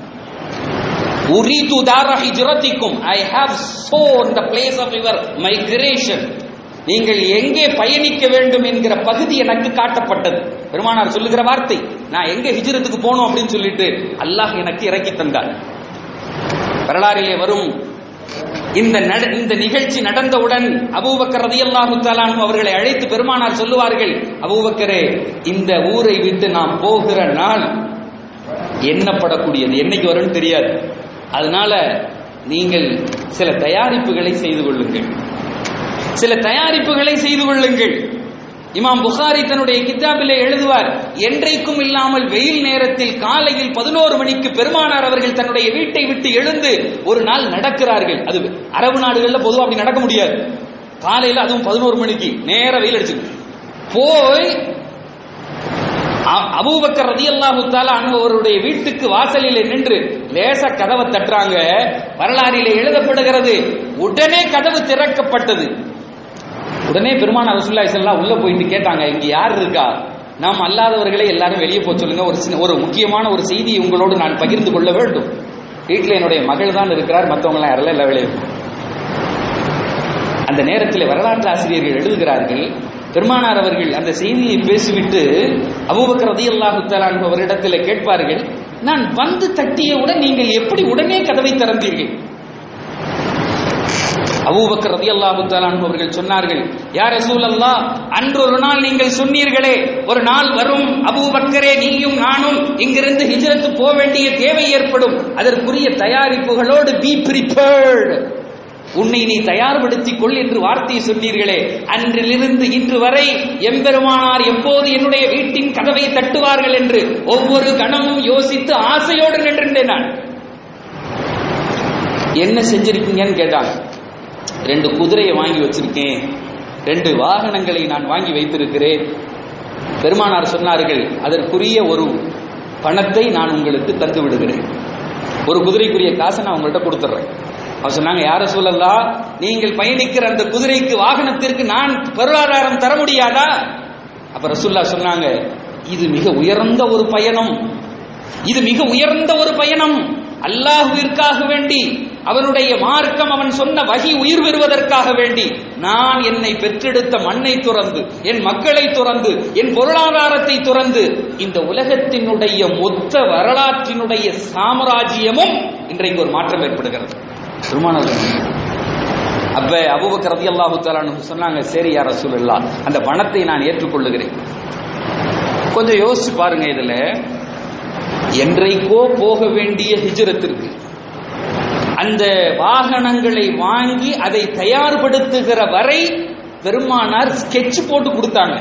உரீது தார ஹிஜ்ரத்திக்கும் I have chosen the place of your migration நீங்கள் எங்கே பயணிக்க வேண்டும் என்கிற பகுதி எனக்கு காட்டப்பட்டது பெருமானார் சொல்லுகிற வார்த்தை நான் எங்க ஹிஜ்ரத்துக்கு போகணும் அப்படின்னு சொல்லிட்டு அல்லாஹ் எனக்கு இறக்கி தந்தார் வரலாறிலே வரும் இந்த நட- இந்த நிகழ்ச்சி நடந்தவுடன் அபூபக்கர் ரதியல்லாஹு தஆலாஹு அவர்களை அழைத்து பெருமானார் சொல்லுவார்கள் அபூபக்கரே இந்த ஊரை விட்டு நாம் போகிற நாள் எண்ணப்படக்கூடியது என்னைக்கு வரும்னு தெரியாது அதனால நீங்கள் சில தயாரிப்புகளை செய்து கொள்ளுங்கள் சில தயாரிப்புகளை செய்து கொள்ளுங்கள் இமாம் புகாரி தன்னுடைய கித்தாபிலே எழுதுவார் என்றைக்கும் இல்லாமல் வெயில் நேரத்தில் காலையில் பதினோரு மணிக்கு பெருமானார் அவர்கள் தன்னுடைய வீட்டை விட்டு எழுந்து ஒரு நாள் நடக்கிறார்கள் அது அரபு நாடுகள்ல பொதுவா அப்படி நடக்க முடியாது காலையில அதுவும் பதினோரு மணிக்கு நேர வெயில் அடிச்சு போய் அ- அபூபக்கர் ரதியல்லாஹு தஆலா அன்ஹு அவருடைய வீட்டுக்கு வாசலிலே நின்று லேச கதவை தட்டுறாங்க வரலாறிலே எழுதப்படுகிறது உடனே கதவு திறக்கப்பட்டது உடனே பெருமான ரசூலுல்லாஹி ஸல்லல்லாஹு உள்ள போயிட்டு கேட்டாங்க இங்க யார் இருக்கா நாம் அல்லாதவர்களை எல்லாரும் வெளியே போக சொல்லுங்க ஒரு சின்ன ஒரு முக்கியமான ஒரு செய்தியை உங்களோடு நான் பகிர்ந்து கொள்ள வேண்டும் வீட்டில் என்னுடைய மகள் தான் இருக்கிறார் மற்றவங்க எல்லாம் யாரெல்லாம் இல்லை வெளியே அந்த நேரத்தில் வரலாற்று ஆசிரியர்கள் எழுதுகிறார்கள் பெருமானார் அவர்கள் அந்த செய்தியை பேசிவிட்டு அபூபக்கர் ரதியல்லாஹு தஆலா அன்ஹு அவரிடத்தில் கேட்பார்கள் நான் வந்து தட்டியவுடன் நீங்கள் எப்படி உடனே கதவை திறந்தீர்கள் அபூபக்கர் ரதியல்லாஹு தஆலா அன்ஹு அவர்கள் சொன்னார்கள் யா ரசூலல்லாஹ் அன்று ஒரு நாள் நீங்கள் சொன்னீர்களே ஒரு நாள் வரும் அபூபக்கரே நீயும் நானும் இங்கிருந்து ஹிஜ்ரத் போக வேண்டிய தேவை ஏற்படும் அதற்குரிய தயாரிப்புகளோடு பி prepared உன்னை நீ தயார்படுத்திக் கொள் என்று வார்த்தையை சொன்னீர்களே அன்றிலிருந்து இன்று வரை எம்பெருமானார் எப்போது என்னுடைய வீட்டின் கதவை தட்டுவார்கள் என்று ஒவ்வொரு கணமும் யோசித்து ஆசையோடு நின்றிருந்தேன் நான் என்ன செஞ்சிருக்கீங்கன்னு கேட்டாங்க ரெண்டு குதிரையை வாங்கி வச்சிருக்கேன் ரெண்டு வாகனங்களை நான் வாங்கி வைத்திருக்கிறேன் பெருமானார் சொன்னார்கள் அதற்குரிய ஒரு பணத்தை நான் உங்களுக்கு தந்து விடுகிறேன் ஒரு குதிரைக்குரிய காசை நான் உங்கள்கிட்ட கொடுத்துட்றேன் அவர் சொன்னாங்க யார சொல்லலாம் நீங்கள் பயணிக்கிற அந்த குதிரைக்கு வாகனத்திற்கு நான் பொருளாதாரம் தர முடியாதா அப்ப ரசூல்லா சொன்னாங்க இது மிக உயர்ந்த ஒரு பயணம் இது மிக உயர்ந்த ஒரு பயணம் அல்லாஹுவிற்காக வேண்டி அவனுடைய மார்க்கம் அவன் சொன்ன வகி உயிர் பெறுவதற்காக வேண்டி நான் என்னை பெற்றெடுத்த மண்ணை துறந்து என் மக்களை துறந்து என் பொருளாதாரத்தை துறந்து இந்த உலகத்தினுடைய மொத்த வரலாற்றினுடைய சாம்ராஜ்யமும் இன்றைக்கு ஒரு மாற்றம் ஏற்படுகிறது பெருமானவர் அப்ப அபூபக்கர் ரலியல்லாஹு தஆலா அன்ஹு சொன்னாங்க சரி யா ரசூலல்லாஹ் அந்த பணத்தை நான் ஏற்றுக்கொள்ளுகிறேன் கொஞ்சம் யோசிச்சு பாருங்க இதுல என்றைக்கோ போக வேண்டிய ஹிஜ்ரத்திற்கு அந்த வாகனங்களை வாங்கி அதை தயார்படுத்துகிற வரை பெருமானார் ஸ்கெட்ச் போட்டு கொடுத்தாங்க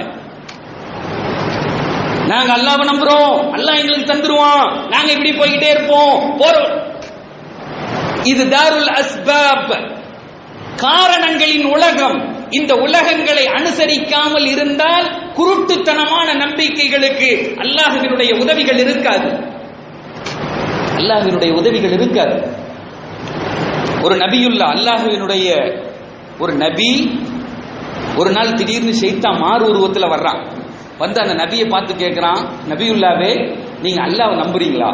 நாங்க அல்லாஹ்வை நம்புறோம் அல்லாஹ் எங்களுக்கு தந்துருவான் நாங்க இப்படி போய்கிட்டே இருப்போம் போறோம் இது தாருல் அஸ்பாப் காரணங்களின் உலகம் இந்த உலகங்களை அனுசரிக்காமல் இருந்தால் குருட்டுத்தனமான நம்பிக்கைகளுக்கு அல்லாஹ்வினுடைய உதவிகள் இருக்காது அல்லாஹ்வினுடைய உதவிகள் இருக்காது ஒரு நபியுல்லா அல்லாஹ்வினுடைய ஒரு நபி ஒரு நாள் திடீர்னு ஷைத்தா மாறு உருவத்துல வர்றான் வந்து அந்த நபியை பார்த்து கேட்கிறான் நபியுல்லாவே நீங்க அல்லாஹ்வை நம்புறீங்களா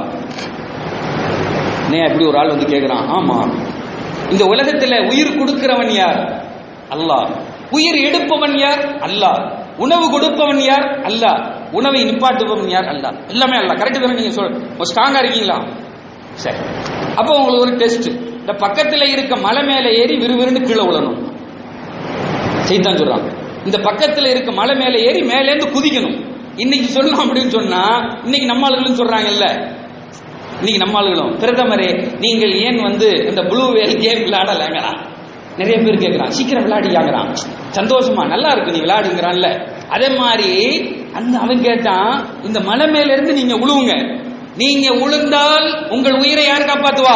நே அப்படி ஒரு ஆள் வந்து கேட்கிறான் ஆமா இந்த உலகத்துல உயிர் கொடுக்கிறவன் யார் அல்லாஹ் உயிர் எடுப்பவன் யார் அல்லாஹ் உணவு கொடுப்பவன் யார் அல்லாஹ் உணவை நிப்பாட்டுபவன் யார் அல்லாஹ் எல்லாமே அல்லாஹ் கரெக்ட் தானே நீங்க சொல் ஸ்ட்ராங்கா இருக்கீங்களா சரி அப்போ உங்களுக்கு ஒரு டெஸ்ட் இந்த பக்கத்துல இருக்க மலை மேல ஏறி விறுவிறுன்னு கீழே விழணும் செய்தான் சொல்றான் இந்த பக்கத்துல இருக்க மலை மேல ஏறி மேல இருந்து குதிக்கணும் இன்னைக்கு சொல்லலாம் அப்படின்னு சொன்னா இன்னைக்கு நம்ம ஆளுகளும் சொல்றாங்கல்ல இன்னைக்கு நம்ம ஆளுகளும் பிரதமரே நீங்கள் ஏன் வந்து இந்த ப்ளூ வேல் கேம் விளையாடலங்கிறான் நிறைய பேர் கேட்கிறான் சீக்கிரம் விளையாடியாங்கிறான் சந்தோஷமா நல்லா இருக்கு நீ விளையாடுங்கிறான்ல அதே மாதிரி அந்த அவன் கேட்டான் இந்த மலை மேல இருந்து நீங்க உழுவுங்க நீங்க உளுந்தால் உங்கள் உயிரை யார் காப்பாத்துவா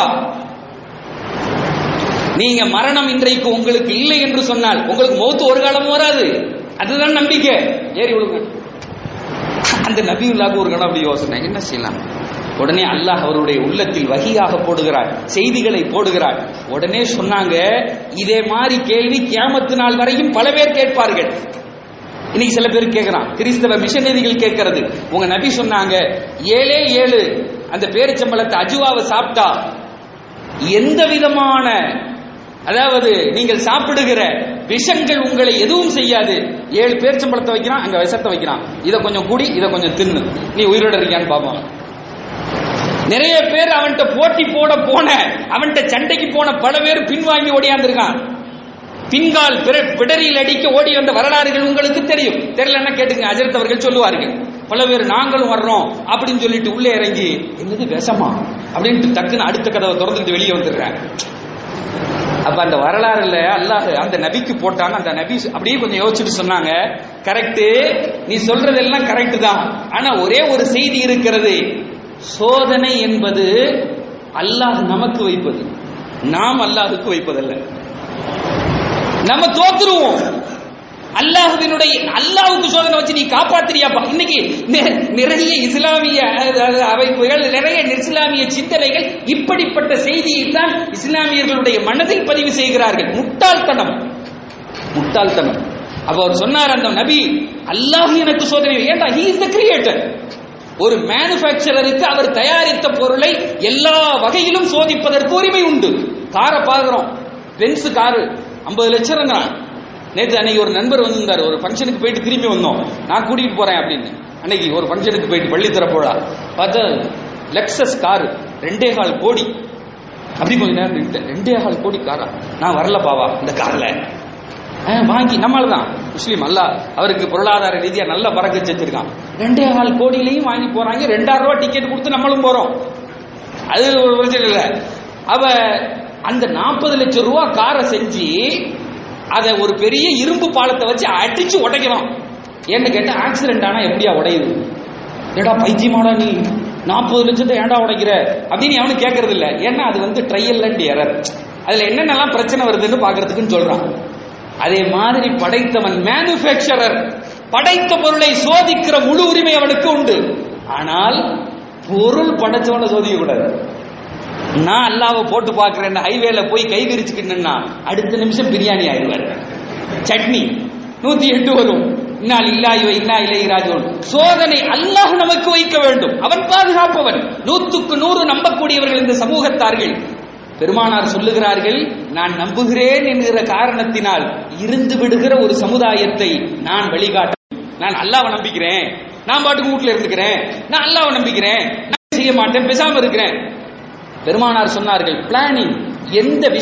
நீங்க மரணம் இன்றைக்கு உங்களுக்கு இல்லை என்று சொன்னால் உங்களுக்கு மௌத்து ஒரு காலம் வராது அதுதான் நம்பிக்கை ஏறி விழுங்க அந்த நபியுல்லாக்கு ஒரு கணம் அப்படி யோசனை என்ன செய்யலாம் உடனே அல்லாஹ் அவருடைய உள்ளத்தில் வகியாக போடுகிறார் செய்திகளை போடுகிறார் உடனே சொன்னாங்க இதே மாதிரி கேள்வி கியாமத்து நாள் வரையும் பல பேர் கேட்பார்கள் இன்னைக்கு சில பேர் கேட்கிறான் கிறிஸ்தவ மிஷனரிகள் கேட்கறது உங்க நபி சொன்னாங்க ஏழே ஏழு அந்த பேரிச்சம்பளத்தை அஜுவாவை சாப்பிட்டா எந்த விதமான அதாவது நீங்கள் சாப்பிடுகிற விஷங்கள் உங்களை எதுவும் செய்யாது ஏழு பேரிச்சம்பளத்தை வைக்கிறான் அங்க விஷத்தை வைக்கிறான் இதை கொஞ்சம் கூடி இதை கொஞ்சம் தின்னு நீ உயிரோட இருக்கியான்னு பார்ப்பான் நிறைய பேர் அவன்கிட்ட போட்டி போட போன அவன்கிட்ட சண்டைக்கு போன பல பேர் பின்வாங்கி ஓடியாந்திருக்கான் பின்கால் பிற- பிடரியில் அடிக்க ஓடி வந்த வரலாறுகள் உங்களுக்கு தெரியும் தெரியலன்னா கேட்டுங்க அஜரத் அவர்கள் சொல்லுவார்கள் பல பேர் நாங்களும் வர்றோம் அப்படின்னு சொல்லிட்டு உள்ளே இறங்கி என்னது விஷமா அப்படின்ட்டு டக்குன்னு அடுத்த கதவை திறந்துட்டு வெளியே வந்துடுறாங்க அப்ப அந்த வரலாறுல அல்லாஹ் அந்த நபிக்கு போட்டாங்க அந்த நபி அப்படியே கொஞ்சம் யோசிச்சுட்டு சொன்னாங்க கரெக்ட் நீ சொல்றதெல்லாம் கரெக்ட் தான் ஆனா ஒரே ஒரு செய்தி இருக்கிறது சோதனை என்பது அல்லாஹ் நமக்கு வைப்பது நாம் அல்லாஹுக்கு வைப்பதல்ல நம்ம தோத்துருவோம் அல்லாஹுவினுடைய அல்லாஹ்வுக்கு சோதனை வச்சு நீ காப்பாத்துறியாப்பா இன்னைக்கு நி- நிறைய இஸ்லாமிய அதாவது அமைப்புகள் நிறைய இஸ்லாமிய சிந்தனைகள் இப்படிப்பட்ட செய்தியை தான் இஸ்லாமியர்களுடைய மனதில் பதிவு செய்கிறார்கள் முட்டாள்தனம் முட்டாள்தனம் அப்ப அவர் சொன்னார் அந்த நபி அல்லாஹ் எனக்கு சோதனை ஏன்டா ஹி இஸ் த கிரியேட்டர் ஒரு மேனுஃபேக்சரருக்கு அவர் தயாரித்த பொருளை எல்லா வகையிலும் சோதிப்பதற்கு உரிமை உண்டு காரை பார்க்கிறோம் பென்ஸ் காரு ஐம்பது லட்சம் நேற்று அன்னைக்கு ஒரு நண்பர் வந்திருந்தார் ஒரு ஃபங்க்ஷனுக்கு போயிட்டு திரும்பி வந்தோம் நான் கூட்டிட்டு போறேன் அப்படின்னு அன்னைக்கு ஒரு ஃபங்க்ஷனுக்கு போயிட்டு பள்ளி திறப்போடா பார்த்தா லெக்ஸஸ் காரு ரெண்டே கால் கோடி அப்படி கொஞ்ச நேரம் நின்னுட்டேன் ரெண்டே கால் கோடி காரா நான் வரல பாவா இந்த கார்ல ஆ, வாங்கி நம்மள தான் முஸ்லீம் அல்ல அவருக்கு பொருளாதார ரீதியா நல்ல பறக்க செஞ்சிருக்கான் ரெண்டே கால் கோடியிலையும் வாங்கி போறாங்க ரெண்டாயிரம் ரூபாய் டிக்கெட் கொடுத்து நம்மளும் போறோம் அது ஒரு பிரச்சனை இல்லை அவ அந்த நாற்பது லட்சம் ரூபாய் காரை செஞ்சு அதை ஒரு பெரிய இரும்பு பாலத்தை வச்சு அடிச்சு உடைக்கலாம் ஏன்னு கேட்டா ஆக்சிடென்ட் ஆனா எப்படியா உடையுது ஏடா பைத்தியமாடா நீ நாற்பது லட்சத்தை ஏன்டா உடைக்கிற அப்படின்னு அவனு கேட்கறது இல்ல ஏன்னா அது வந்து ட்ரையல் அண்ட் எரர் அதுல என்னென்னலாம் பிரச்சனை வருதுன்னு பாக்குறதுக்குன்னு சொல்றான் அதே மாதிரி படைத்தவன் மேனுஃபேக்சரர் படைத்த பொருளை சோதிக்கிற முழு உரிமை அவனுக்கு உண்டு ஆனால் பொருள் படைச்சவனை சோதிக்க கூடாது நான் அல்லாவை போட்டு பார்க்கிறேன் ஹைவேல போய் கை விரிச்சுக்கிட்டேன்னா அடுத்த நிமிஷம் பிரியாணி ஆயிடுவார் சட்னி நூத்தி எட்டு வரும் இன்னால் இல்லாயோ இன்னா இலை ராஜோன் சோதனை அல்லாஹ் நமக்கு வைக்க வேண்டும் அவன் பாதுகாப்பவன் நூத்துக்கு நூறு நம்பக்கூடியவர்கள் இந்த சமூகத்தார்கள் பெருமானார் சொல்லுகிறார்கள் நான் நம்புகிறேன் என்கிற காரணத்தினால் இருந்து விடுகிற ஒரு சமுதாயத்தை நான் வழிகாட்ட நான் அல்லாவை நம்பிக்கிறேன் நான் பாட்டுக்கு வீட்டுல இருந்துக்கிறேன் நான் அல்லாவை நம்பிக்கிறேன் நான் செய்ய மாட்டேன் பேசாம இருக்கிறேன் பெருமானார் சொன்னார்கள் பிளானிங் எந்த விஷயம் முன்னே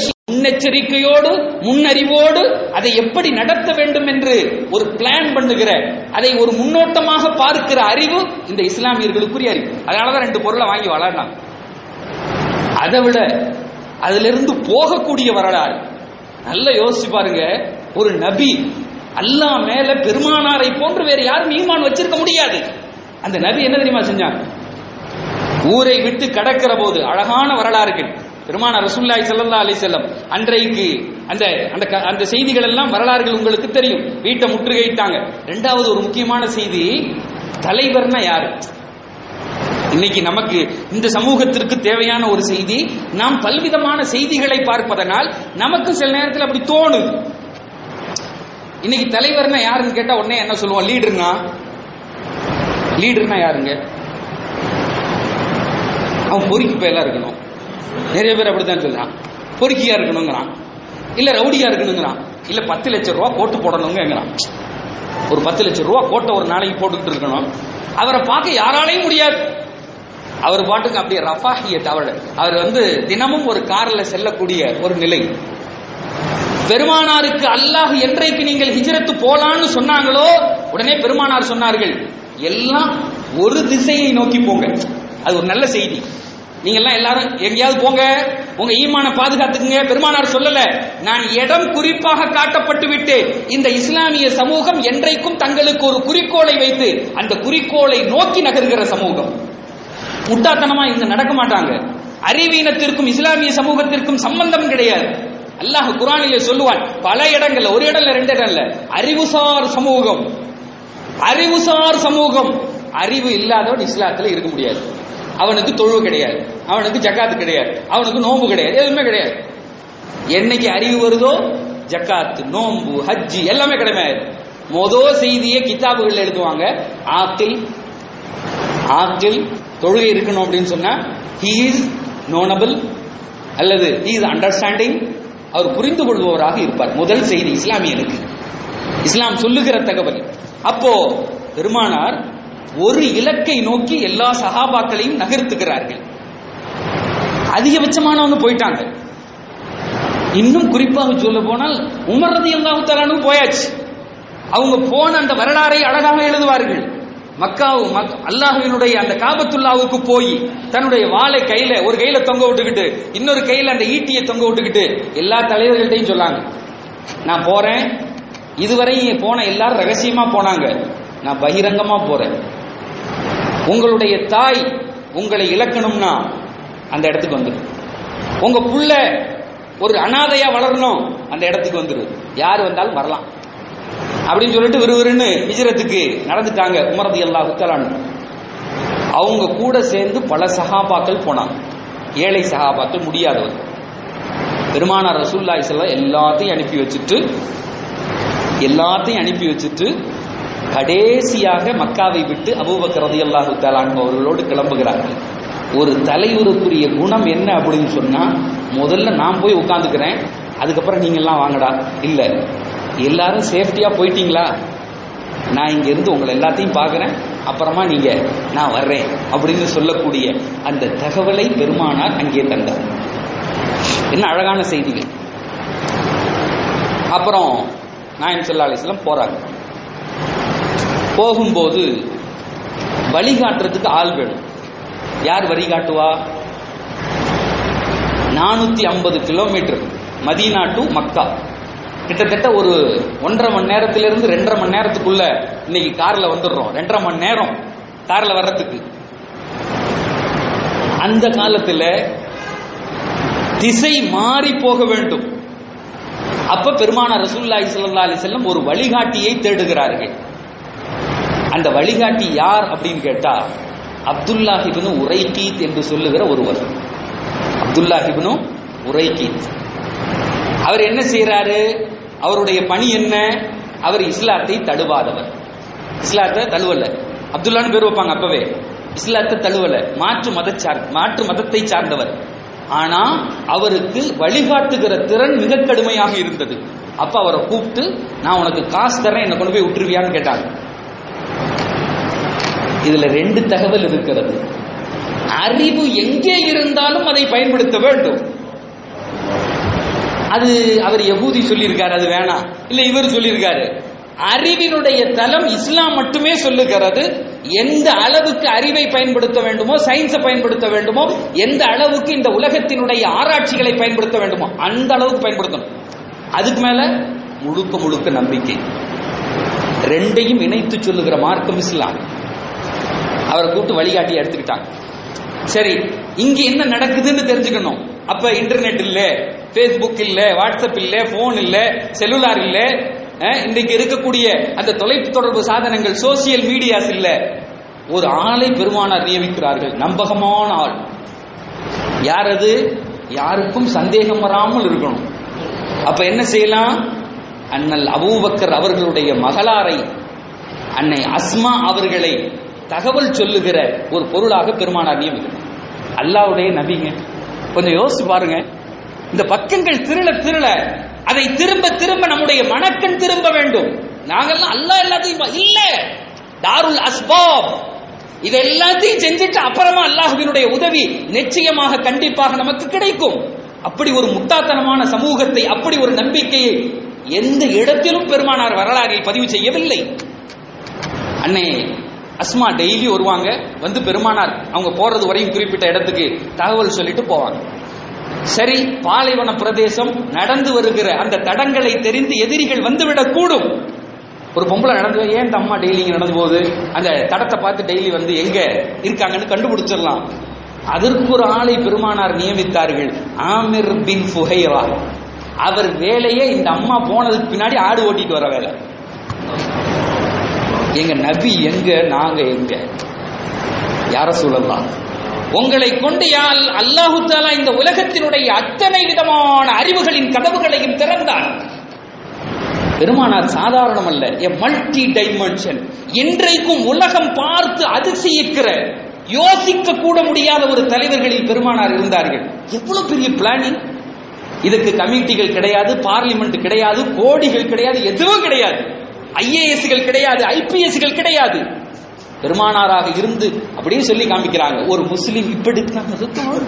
முன்னெச்சரிக்கையோடு முன்னறிவோடு அதை எப்படி நடத்த வேண்டும் என்று ஒரு பிளான் பண்ணுகிற அதை ஒரு முன்னோட்டமாக பார்க்கிற அறிவு இந்த இஸ்லாமியர்களுக்குரிய அறிவு அதனாலதான் ரெண்டு பொருளை வாங்கி வளர்னாங்க அதை விட அதிலிருந்து போகக்கூடிய வரலாறு நல்ல யோசிச்சு பாருங்க ஒரு நபி அல்லாஹ் மேல பெருமானாரை போன்று வேற யாரும் ஈமான் வச்சிருக்க முடியாது அந்த நபி என்ன தெரியுமா செஞ்சாங்க ஊரை விட்டு கடக்கிற போது அழகான வரலாறுகள் பெருமான ரசூல்லாய் ஸல்லல்லாஹு அலைஹி செல்லம் அன்றைக்கு அந்த அந்த க- அந்த செய்திகள் எல்லாம் வரலாறுகள் உங்களுக்கு தெரியும் வீட்டை முற்றுகையிட்டாங்க ரெண்டாவது ஒரு முக்கியமான செய்தி தலைவர்னா யாரு இன்னைக்கு நமக்கு இந்த சமூகத்திற்கு தேவையான ஒரு செய்தி நாம் பல்விதமான செய்திகளை பார்ப்பதனால் நமக்கு சில நேரத்தில் அப்படி தோணுது இன்னைக்கு தலைவர்னா யாருன்னு கேட்டா உடனே என்ன சொல்லுவோம் லீடர்னா லீடர்னா யாருங்க அவன் பொறுக்கி பயலா இருக்கணும் நிறைய பேர் அப்படித்தான் சொல்றான் பொறுக்கியா இருக்கணுங்கிறான் இல்ல ரவுடியா இருக்கணுங்கிறான் இல்ல பத்து லட்சம் ரூபா கோட்டு போடணுங்கிறான் ஒரு பத்து லட்சம் ரூபா கோட்டை ஒரு நாளைக்கு போட்டுக்கிட்டு இருக்கணும் அவரை பார்க்க யாராலையும் முடியாது அவர் பாட்டுக்கு அப்படியே ரஃபாஹியத் அவர் அவர் வந்து தினமும் ஒரு கார்ல செல்லக்கூடிய ஒரு நிலை பெருமானாருக்கு அல்லாஹ் என்றைக்கு நீங்கள் ஹிஜ்ரத்து போலான்னு சொன்னாங்களோ உடனே பெருமானார் சொன்னார்கள் எல்லாம் ஒரு திசையை நோக்கி போங்க அது ஒரு நல்ல செய்தி நீங்க எல்லாம் எல்லாரும் எங்கேயாவது போங்க உங்க ஈமான பாதுகாத்துக்குங்க பெருமானார் சொல்லல நான் இடம் குறிப்பாக காட்டப்பட்டு விட்டு இந்த இஸ்லாமிய சமூகம் என்றைக்கும் தங்களுக்கு ஒரு குறிக்கோளை வைத்து அந்த குறிக்கோளை நோக்கி நகர்கிற சமூகம் முட்டாத்தனமா இங்க நடக்க மாட்டாங்க அறிவீனத்திற்கும் இஸ்லாமிய சமூகத்திற்கும் சம்பந்தம் கிடையாது அல்லாஹ் குரானிலே சொல்லுவான் பல இடங்கள்ல ஒரு இடம்ல ரெண்டு இடம்ல அறிவுசார் சமூகம் அறிவுசார் சமூகம் அறிவு இல்லாதவன் இஸ்லாத்துல இருக்க முடியாது அவனுக்கு தொழுவு கிடையாது அவனுக்கு ஜக்காத்து கிடையாது அவனுக்கு நோன்பு கிடையாது எதுவுமே கிடையாது என்னைக்கு அறிவு வருதோ ஜக்காத்து நோன்பு ஹஜ்ஜி எல்லாமே கிடையாது மொதோ செய்தியே கிதாபுகள் எழுதுவாங்க ஆக்கில் ஆக்கில் தொழுகை இருக்கணும் அப்படின்னு சொன்னா he is knowable அல்லது he is அண்டர்ஸ்டாண்டிங் அவர் புரிந்து கொள்பவராக இருப்பார் முதல் செய்தி இஸ்லாமியனுக்கு இஸ்லாம் சொல்லுகிற தகவல் அப்போ பெருமானார் ஒரு இலக்கை நோக்கி எல்லா சகாபாக்களையும் நகர்த்துகிறார்கள் அதிகபட்சமானவங்க போயிட்டாங்க இன்னும் குறிப்பாக சொல்ல போனால் உமர் ரதி அல்லாஹு போயாச்சு அவங்க போன அந்த வரலாறை அழகாக எழுதுவார்கள் மக்காவு மக்- அல்லாஹ்வினுடைய அந்த காபத்துல்லாவுக்கு போய் தன்னுடைய வாளை கையில ஒரு கையில தொங்க விட்டுக்கிட்டு இன்னொரு கையில அந்த ஈட்டியை தொங்க விட்டுக்கிட்டு எல்லா தலைவர்கள்ட்டையும் சொன்னாங்க நான் போறேன் இதுவரை போன எல்லாரும் ரகசியமா போனாங்க நான் பகிரங்கமா போறேன் உங்களுடைய தாய் உங்களை இழக்கணும்னா அந்த இடத்துக்கு வந்துரு உங்க புள்ள ஒரு அனாதையா வளரணும் அந்த இடத்துக்கு வந்துரு யார் வந்தாலும் வரலாம் அப்படின்னு சொல்லிட்டு விறுவிறுன்னு ஹிஜ்ரத்துக்கு நடந்துட்டாங்க உமரது எல்லா உத்தலான்னு அவங்க கூட சேர்ந்து பல சஹாபாக்கள் போனாங்க ஏழை சஹாபாக்கள் முடியாதவர் பெருமானார் ரசூல்லாய் செல்லம் எல்லாத்தையும் அனுப்பி வச்சுட்டு எல்லாத்தையும் அனுப்பி வச்சுட்டு கடைசியாக மக்காவை விட்டு அபூபக்கர் ரலியல்லாஹு தஆலா அன்ஹு அவர்களோடு கிளம்புகிறார்கள் ஒரு தலைவருக்குரிய குணம் என்ன அப்படின்னு சொன்னா முதல்ல நான் போய் உட்காந்துக்கிறேன் அதுக்கப்புறம் நீங்க எல்லாம் வாங்கடா இல்ல எல்லாரும் சேஃப்டியா போயிட்டீங்களா நான் இங்க இருந்து உங்களை எல்லாத்தையும் பார்க்கறேன் அப்புறமா நீங்க நான் வர்றேன் அப்படின்னு சொல்லக்கூடிய அந்த தகவலை பெருமானார் அங்கே தந்தார் என்ன அழகான செய்திகள் அப்புறம் நாயம் சல்லா அலிஸ்லாம் போறாங்க போகும்போது வழிகாட்டுறதுக்கு ஆள் வேணும் யார் வழிகாட்டுவா நானூத்தி ஐம்பது கிலோமீட்டர் மதீனா டு மக்கா கிட்டத்தட்ட ஒரு ஒன்றரை மணி நேரத்திலிருந்து ரெண்டரை மணி நேரத்துக்குள்ள இன்னைக்கு கார்ல வந்துடுறோம் ரெண்டரை மணி நேரம் கார்ல வர்றதுக்கு அந்த காலத்துல திசை மாறி போக வேண்டும் அப்ப பெருமானார் ரசூலுல்லாஹி ஸல்லல்லாஹு அலைஹி வஸல்லம் ஒரு வழிகாட்டியை தேடுகிறார்கள் அந்த வழிகாட்டி யார் அப்படின்னு கேட்டா அப்துல்லா இப்னு உரைகீத் என்று சொல்லுகிற ஒருவர் அப்துல்லா இப்னு உரைகீத் அவர் என்ன செய்யறாரு அவருடைய பணி என்ன அவர் இஸ்லாத்தை தழுவாதவர் இஸ்லாத்தை தழுவல அப்துல்லான்னு பேர் வைப்பாங்க அப்பவே இஸ்லாத்தை தழுவல மாற்று மத சார் மாற்று மதத்தை சார்ந்தவர் ஆனா அவருக்கு வழிகாட்டுகிற திறன் மிக கடுமையாக இருந்தது அப்ப அவரை கூப்பிட்டு நான் உனக்கு காசு தரேன் என்னை கொண்டு போய் விட்டுருவியான்னு கேட்டாங்க இதுல ரெண்டு தகவல் இருக்கிறது அறிவு எங்கே இருந்தாலும் அதை பயன்படுத்த வேண்டும் அது அவர் யகூதி சொல்லியிருக்காரு அது வேணாம் இல்ல இவர் சொல்லியிருக்காரு அறிவினுடைய தலம் இஸ்லாம் மட்டுமே சொல்லுகிறது எந்த அளவுக்கு அறிவை பயன்படுத்த வேண்டுமோ சயின்ஸை பயன்படுத்த வேண்டுமோ எந்த அளவுக்கு இந்த உலகத்தினுடைய ஆராய்ச்சிகளை பயன்படுத்த வேண்டுமோ அந்த அளவுக்கு பயன்படுத்தணும் அதுக்கு மேல முழுக்க முழுக்க நம்பிக்கை ரெண்டையும் இணைத்து சொல்லுகிற மார்க்கம் இஸ்லாம் அவரை கூட்டு வழிகாட்டி எடுத்துக்கிட்டாங்க சரி இங்க என்ன நடக்குதுன்னு தெரிஞ்சுக்கணும் அப்ப இன்டர்நெட் இல்ல ஃபேஸ்புக் இல்ல வாட்ஸ்அப் இல்ல போன் இல்ல செல்லுலார் இல்ல அஹ், இன்றைக்கு இருக்கக்கூடிய அந்த தொலைப்பு தொடர்பு சாதனங்கள் சோசியல் மீடியாஸ் இல்ல ஒரு ஆளை பெருமானார் நியமிக்கிறார்கள் நம்பகமான ஆள் யார் அது யாருக்கும் சந்தேகம் வராமல் இருக்கணும் அப்ப என்ன செய்யலாம் அண்ணல் அபூபக்கர் அவர்களுடைய மகளாரை அன்னை அஸ்மா அவர்களை தகவல் சொல்லுகிற ஒரு பொருளாக பெருமானார் நியமிக்கிறார் அல்லாவுடைய நபிங்க கொஞ்சம் யோசிச்சு பாருங்க இந்த பக்கங்கள் திருள திருள அதை திரும்ப திரும்ப நம்முடைய மனக்கண் திரும்ப வேண்டும் நாங்கெல்லாம் அல்லாஹ் எல்லாத்தையும் பா- இல்ல தாருல் அஸ்பாப் இது எல்லாத்தையும் செஞ்சுட்டு அப்புறமா அல்லாஹ்வினுடைய உதவி நிச்சயமாக கண்டிப்பாக நமக்கு கிடைக்கும் அப்படி ஒரு முட்டாத்தனமான சமூகத்தை அப்படி ஒரு நம்பிக்கையை எந்த இடத்திலும் பெருமானார் வரலாறில் பதிவு செய்யவில்லை அன்னை அஸ்மா டெய்லி வருவாங்க வந்து பெருமானார் அவங்க போறது வரையும் குறிப்பிட்ட இடத்துக்கு தகவல் சொல்லிட்டு போவாங்க சரி பாலைவன பிரதேசம் நடந்து வருகிற அந்த தடங்களை தெரிந்து எதிரிகள் வந்துவிடக் கூடும் ஒரு பொம்பளை நடந்து வா- ஏன் இந்த அம்மா டெய்லி இங்க நடந்து போகுது அந்த தடத்தை பார்த்து டெய்லி வந்து எங்க இருக்காங்கன்னு கண்டுபிடிச்சிடலாம் அதற்கு ஒரு ஆளை பெருமானார் நியமித்தார்கள் ஆமிர் பின் ஃபுஹைரா அவர் வேலையே இந்த அம்மா போனதுக்கு பின்னாடி ஆடு ஓட்டிட்டு வர வேலை எங்க நபி எங்க நாங்க எங்க யார சொல்லலாம் உங்களை கொண்டு யால் அல்லாஹு தாலா இந்த உலகத்தினுடைய அத்தனை விதமான அறிவுகளின் கதவுகளையும் திறந்தார் பெருமானார் சாதாரணம் அல்ல எ மல்டி டைமென்ஷன் இன்றைக்கும் உலகம் பார்த்து அதிசயிக்கிற யோசிக்க கூட முடியாத ஒரு தலைவர்களில் பெருமானார் இருந்தார்கள் எவ்வளவு பெரிய பிளானிங் இதுக்கு கமிட்டிகள் கிடையாது பார்லிமெண்ட் கிடையாது கோடிகள் கிடையாது எதுவும் கிடையாது ஐஏஎஸ்கள் கிடையாது ஐபிஎஸ்கள் கிடையாது பெருமானாராக இருந்து அப்படியே சொல்லி காமிக்கிறாங்க ஒரு முஸ்லீம் இப்படி இருக்காங்க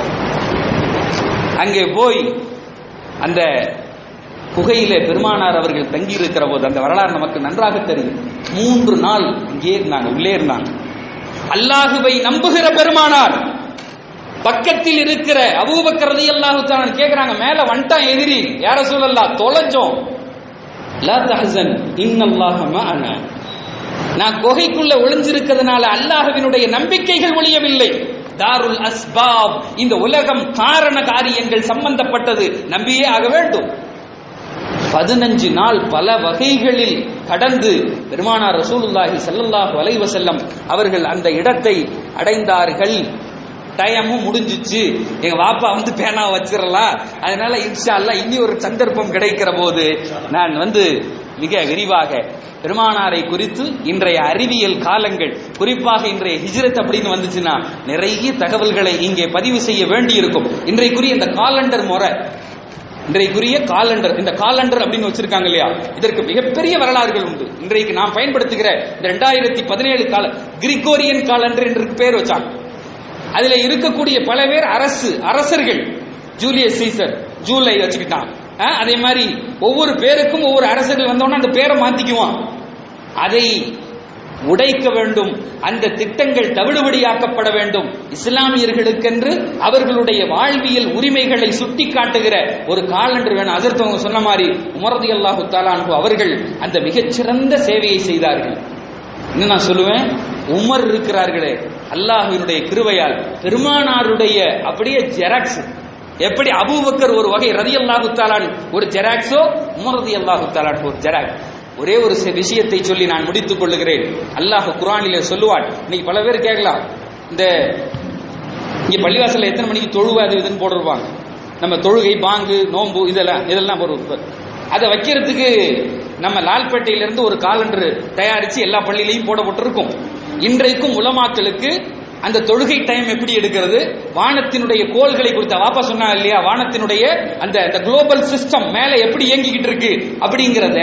அங்கே போய் அந்த குகையிலே பெருமானார் அவர்கள் தங்கி இருக்கிற போது அந்த வரலாறு நமக்கு நன்றாக தெரியும் மூன்று நாள் இங்கே இருந்தாங்க உள்ளே இருந்தாங்க அல்லாஹுவை நம்புகிற பெருமானார் பக்கத்தில் இருக்கிற அபூபக்கர் ரலியல்லாஹு தஆலா கேக்குறாங்க மேல வந்துட்டான் எதிரி யார சொல்லலாம் தொலைஞ்சோம் லா தஹசன் இன்னல்லாஹ மஅனா நான் குகைக்குள்ள ஒளிஞ்சிருக்கிறதுனால அல்லாஹ்வினுடைய நம்பிக்கைகள் ஒழியவில்லை தாருல் அஸ்பாப் இந்த உலகம் காரண காரியங்கள் சம்பந்தப்பட்டது நம்பியே ஆக வேண்டும் பதினஞ்சு நாள் பல வகைகளில் கடந்து பெருமானார் ரசூலுல்லாஹி ஸல்லல்லாஹு அலைஹி வஸல்லம் அவர்கள் அந்த இடத்தை அடைந்தார்கள் டயமும் முடிஞ்சிச்சு எங்க வாப்பா வந்து பேனா வச்சிடலாம் அதனால இன்ஷா அல்லாஹ் இனி ஒரு சந்தர்ப்பம் கிடைக்கிற போது நான் வந்து மிக விரிவாக பெருமானாரை குறித்து இன்றைய அறிவியல் காலங்கள் குறிப்பாக இன்றைய ஹிஜ்ரத் அப்படின்னு வந்துச்சுன்னா நிறைய தகவல்களை இங்கே பதிவு செய்ய வேண்டியிருக்கும் இன்றைக்குரிய இந்த காலண்டர் முறை இன்றைக்குரிய காலண்டர் இந்த காலண்டர் அப்படின்னு வச்சிருக்காங்க இல்லையா இதற்கு மிகப்பெரிய வரலாறுகள் உண்டு இன்றைக்கு நாம் பயன்படுத்துகிற இந்த ரெண்டாயிரத்தி பதினேழு கால கிரிகோரியன் காலண்டர் என்று பேர் வச்சாங்க அதுல இருக்கக்கூடிய பல பேர் அரசு அரசர்கள் ஜூலியஸ் சீசர் ஜூலை வச்சுக்கிட்டான் அஹ், அதே மாதிரி ஒவ்வொரு பேருக்கும் ஒவ்வொரு அரசர்கள் வந்தோன்னா அந்த பேரை மாத்திக்குவான் அதை உடைக்க வேண்டும் அந்த திட்டங்கள் தவிடுபடியாக்கப்பட வேண்டும் இஸ்லாமியர்களுக்கென்று அவர்களுடைய வாழ்வியல் உரிமைகளை சுட்டிக்காட்டுகிற ஒரு காலண்டர் வேணும் அதற்கு சொன்ன மாதிரி உமரதி அல்லாஹு தாலான்கு அவர்கள் அந்த மிகச்சிறந்த சேவையை செய்தார்கள் இன்னும் நான் சொல்லுவேன் உமர் இருக்கிறார்களே அல்லாஹ்வினுடைய கிருபையால் பெருமானாருடைய அப்படியே ஜெராக்ஸ் எப்படி அபூபக்கர் ஒரு வகை ரதி அல்லாஹு தாலான் ஒரு ஜெராக்ஸோ உமர் ரதி அல்லாஹு தாலான் ஒரு ஜெராக்ஸ் ஒரே ஒரு சி- விஷயத்தை சொல்லி நான் முடித்துக் கொள்ளுகிறேன் அல்லாஹ் குர்ஆனிலே சொல்லுவான் இன்னைக்கு பல பேர் கேட்கலாம் இந்த இங்க பள்ளிவாசல்ல எத்தனை மணிக்கு தொழுவு அது இதுன்னு போட்டுருப்பாங்க நம்ம தொழுகை பாங்கு நோன்பு இதெல்லாம் இதெல்லாம் போடுவோம் அதை வைக்கிறதுக்கு நம்ம லால்பேட்டையில இருந்து ஒரு காலண்டர் தயாரிச்சு எல்லா பள்ளியிலையும் போடப்பட்டிருக்கும் இன்றைக்கும் உலமாக்களுக்கு அந்த தொழுகை டைம் எப்படி எடுக்கிறது வானத்தினுடைய கோள்களை குறித்த வாப்பா சொன்னா இல்லையா வானத்தினுடைய அந்த அந்த குளோபல் சிஸ்டம் மேல எப்படி இயங்கிக்கிட்டு இருக்கு அப்படிங்கறத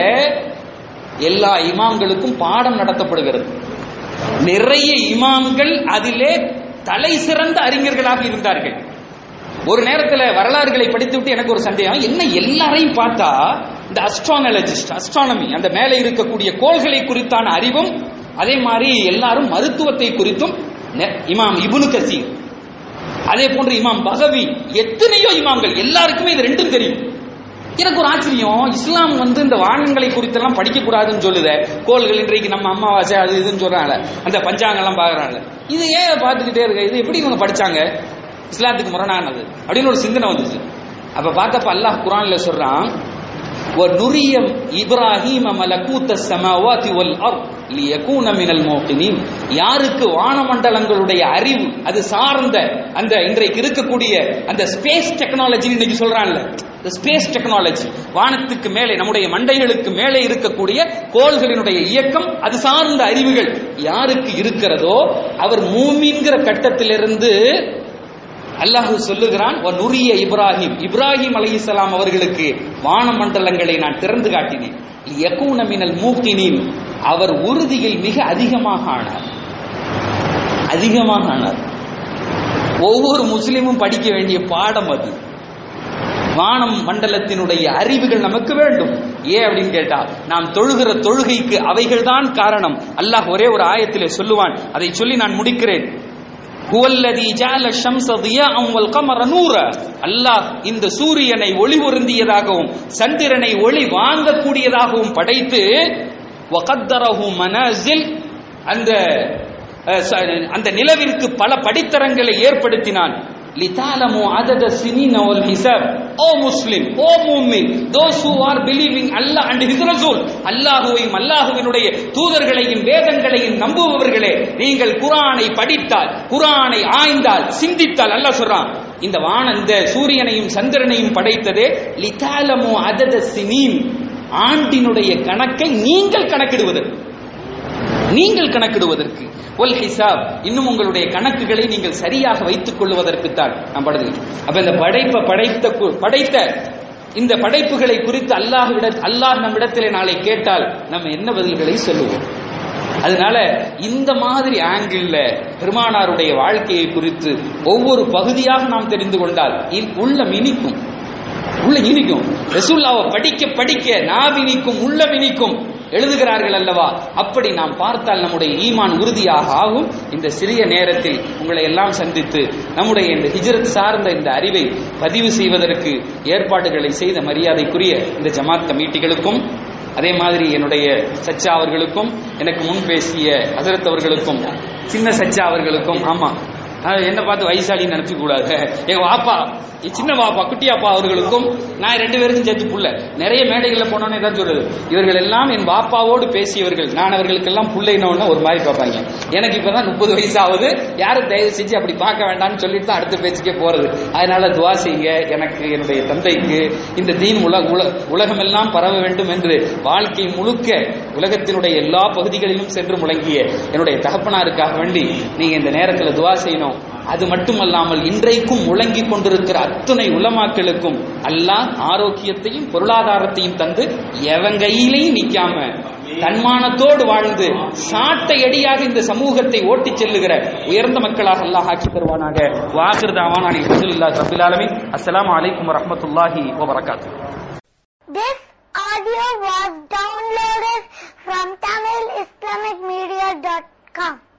எல்லா இமாம்களுக்கும் பாடம் நடத்தப்படுகிறது நிறைய இமாம்கள் அதிலே தலை சிறந்த அறிஞர்களாக இருந்தார்கள் ஒரு நேரத்துல வரலாறுகளை படித்துவிட்டு எனக்கு ஒரு சந்தேகம் என்ன எல்லாரையும் பார்த்தா இந்த அஸ்ட்ரானலஜிஸ்ட் அஸ்ட்ரானமி அந்த மேலே இருக்கக்கூடிய கோள்களை குறித்தான அறிவும் அதே மாதிரி எல்லாரும் மருத்துவத்தை குறித்தும் நெ- இமாம் இபுனு கசீர் அதே போன்று இமாம் பகவி எத்தனையோ இமாம்கள் எல்லாருக்குமே இது ரெண்டும் தெரியும் எனக்கு ஒரு ஆச்சரியம் இஸ்லாம் வந்து இந்த வானங்களை குறித்தெல்லாம் படிக்க கூடாதுன்னு சொல்லுதே கோள்கள் இன்றைக்கு நம்ம அமாவாசை அது இதுன்னு சொல்றாங்க அந்த பஞ்சாங்கெல்லாம் பாக்குறாங்க இது ஏன் பார்த்துக்கிட்டே இருக்க இது எப்படி இவங்க படிச்சாங்க இஸ்லாத்துக்கு முரணானது அப்படின்னு ஒரு சிந்தனை வந்துச்சு அப்ப பார்த்தப்ப அல்லாஹ் குரான்ல சொல்றான் وَنُرِيَ إِبْرَاهِيمَ مَلَكُوتَ السَّمَاوَاتِ وَالْأَرْضِ لِيَكُونَ مِنَ الْمُوقِنِينَ யாருக்கு வானமண்டலங்களுடைய அறிவு அது சார்ந்த அந்த இன்றைக்கு இருக்கக்கூடிய அந்த ஸ்பேஸ் டெக்னாலஜி இன்னைக்கு சொல்றான்ல இந்த ஸ்பேஸ் டெக்னாலஜி வானத்துக்கு மேலே நம்முடைய மண்டைகளுக்கு மேலே இருக்கக்கூடிய கோள்களினுடைய இயக்கம் அது சார்ந்த அறிவுகள் யாருக்கு இருக்கிறதோ அவர் மூமின்கிற கட்டத்திலிருந்து அல்லாஹ் சொல்லுகிறான் "வ நுரிய இப்ராஹிம் இப்ராஹிம் அலைஹிஸ்ஸலாம் அவர்களுக்கு வானமண்டலங்களை நான் திறந்து காட்டினேன் யகூன மினல் மூக்கினீன் அவர் உறுதியில் மிக அதிகமாக ஆனார் அதிகமாக ஆனார் ஒவ்வொரு முஸ்லிமும் படிக்க வேண்டிய பாடம் அது வானம் மண்டலத்தினுடைய அறிவுகள் நமக்கு வேண்டும் ஏன் அப்படின்னு கேட்டா நாம் தொழுகிற தொழுகைக்கு அவைகள்தான் காரணம் அல்லாஹ் ஒரே ஒரு ஆயத்திலே சொல்லுவான் அதை சொல்லி நான் முடிக்கிறேன் ஹுவல்லதி ஜால ஷம்ஸ தியாஅம் வல் கமர நூர அல்லாஹ் இந்த சூரியனை ஒளி பொருந்தியதாகவும் சந்திரனை ஒளி வாங்கக்கூடியதாகவும் படைத்து வகத்தரஹு மனாசில் அந்த அஹ், ச- அந்த நிலவிற்கு பல படித்தரங்களை ஏற்படுத்தினான் லிதாலமு அதத சினின வல் ஹிசாப் ஓ முஸ்லிம் ஓ மூமின் those who are believing Allah and his rasul அல்லாஹுவையும் அல்லாஹுவினுடைய தூதர்களையும் வேதங்களையும் நம்புபவர்களே நீங்கள் குர்ஆனை படித்தால் குர்ஆனை ஆய்ந்தால் சிந்தித்தால் அல்லாஹ் சொல்றான் இந்த வான இந்த சூரியனையும் சந்திரனையும் படைத்ததே லிதாலமு அதத சினீன் ஆண்டினுடைய கணக்கை நீங்கள் கணக்கிடுவதற்கு நீங்கள் கணக்கிடுவதற்கு ஒல் ஹிசாப் இன்னும் உங்களுடைய கணக்குகளை நீங்கள் சரியாக வைத்துக் கொள்வதற்கு தான் நான் படுது அப்ப இந்த படைப்பை படைத்த கு- படைத்த இந்த படைப்புகளை குறித்து அல்லாஹ்விட அல்லாஹ் நம்மிடத்திலே நாளை கேட்டால் நம்ம என்ன பதில்களை சொல்லுவோம் அதனால இந்த மாதிரி ஆங்கிள் பெருமானாருடைய வாழ்க்கையை குறித்து ஒவ்வொரு பகுதியாக நாம் தெரிந்து கொண்டால் இ- உள்ளம் இனிக்கும் உள்ள இனிக்கும் ரசூல்லாவை படிக்க படிக்க நாவினிக்கும் உள்ள இனிக்கும் எழுதுகிறார்கள் அல்லவா அப்படி நாம் பார்த்தால் நம்முடைய ஈமான் உறுதியாக ஆகும் இந்த சிறிய நேரத்தில் உங்களை எல்லாம் சந்தித்து நம்முடைய இந்த ஹிஜ்ரத் சார்ந்த இந்த அறிவை பதிவு செய்வதற்கு ஏற்பாடுகளை செய்த மரியாதைக்குரிய இந்த ஜமாத் கமிட்டிகளுக்கும் அதே மாதிரி என்னுடைய சச்சா அவர்களுக்கும் எனக்கு முன் பேசிய ஹசரத் அவர்களுக்கும் சின்ன சச்சா அவர்களுக்கும் ஆமா அஹ் என்ன பார்த்து வயசாளின்னு நினைச்சு கூடாது எங்க வாப்பா என் சின்ன வாப்பா குட்டியாப்பா அவர்களுக்கும் நான் ரெண்டு பேருக்கும் சேர்த்து புள்ள நிறைய மேடைகளில் போனோன்னு தான் சொல்றது இவர்கள் எல்லாம் என் வாப்பாவோடு பேசியவர்கள் நான் அவர்களுக்கெல்லாம் புள்ளைனோன்னு ஒரு மாதிரி பார்ப்பாங்க எனக்கு இப்பதான் முப்பது வயசு ஆகுது யாரும் தயவு செஞ்சு அப்படி பார்க்க வேண்டாம்னு சொல்லிட்டு தான் அடுத்த பேச்சுக்கே போறது அதனால துவா செய்யுங்க எனக்கு என்னுடைய தந்தைக்கு இந்த தீன் உலக உல- உலகமெல்லாம் பரவ வேண்டும் என்று வாழ்க்கை முழுக்க உலகத்தினுடைய எல்லா பகுதிகளிலும் சென்று முழங்கிய என்னுடைய தகப்பனாருக்காக வேண்டி நீங்க இந்த நேரத்தில் துவா செய்யணும் அது மட்டுமல்லாமல் இன்றைக்கும் முழங்கிக் கொண்டிருக்கிற அத்துணை உலமாக்களுக்கும் அல்லாஹ் ஆரோக்கியத்தையும் பொருளாதாரத்தையும் தந்து எவன் கையிலையும் நிக்காம தன்மானத்தோடு வாழ்ந்து சாட்டை அடியாக இந்த சமூகத்தை ஓட்டிச் செல்லுகிற உயர்ந்த மக்களாக அல்லாஹ் ஆக்கி தருவானாக வாகிருதாவான் அல்ஹம்துலில்லாஹி ரப்பில் ஆலமீன் அஸ்ஸலாமு அலைக்கும் வரஹ்மத்துல்லாஹி வபரகாத்துஹு
This audio was downloaded from TamilIslamicMedia.com.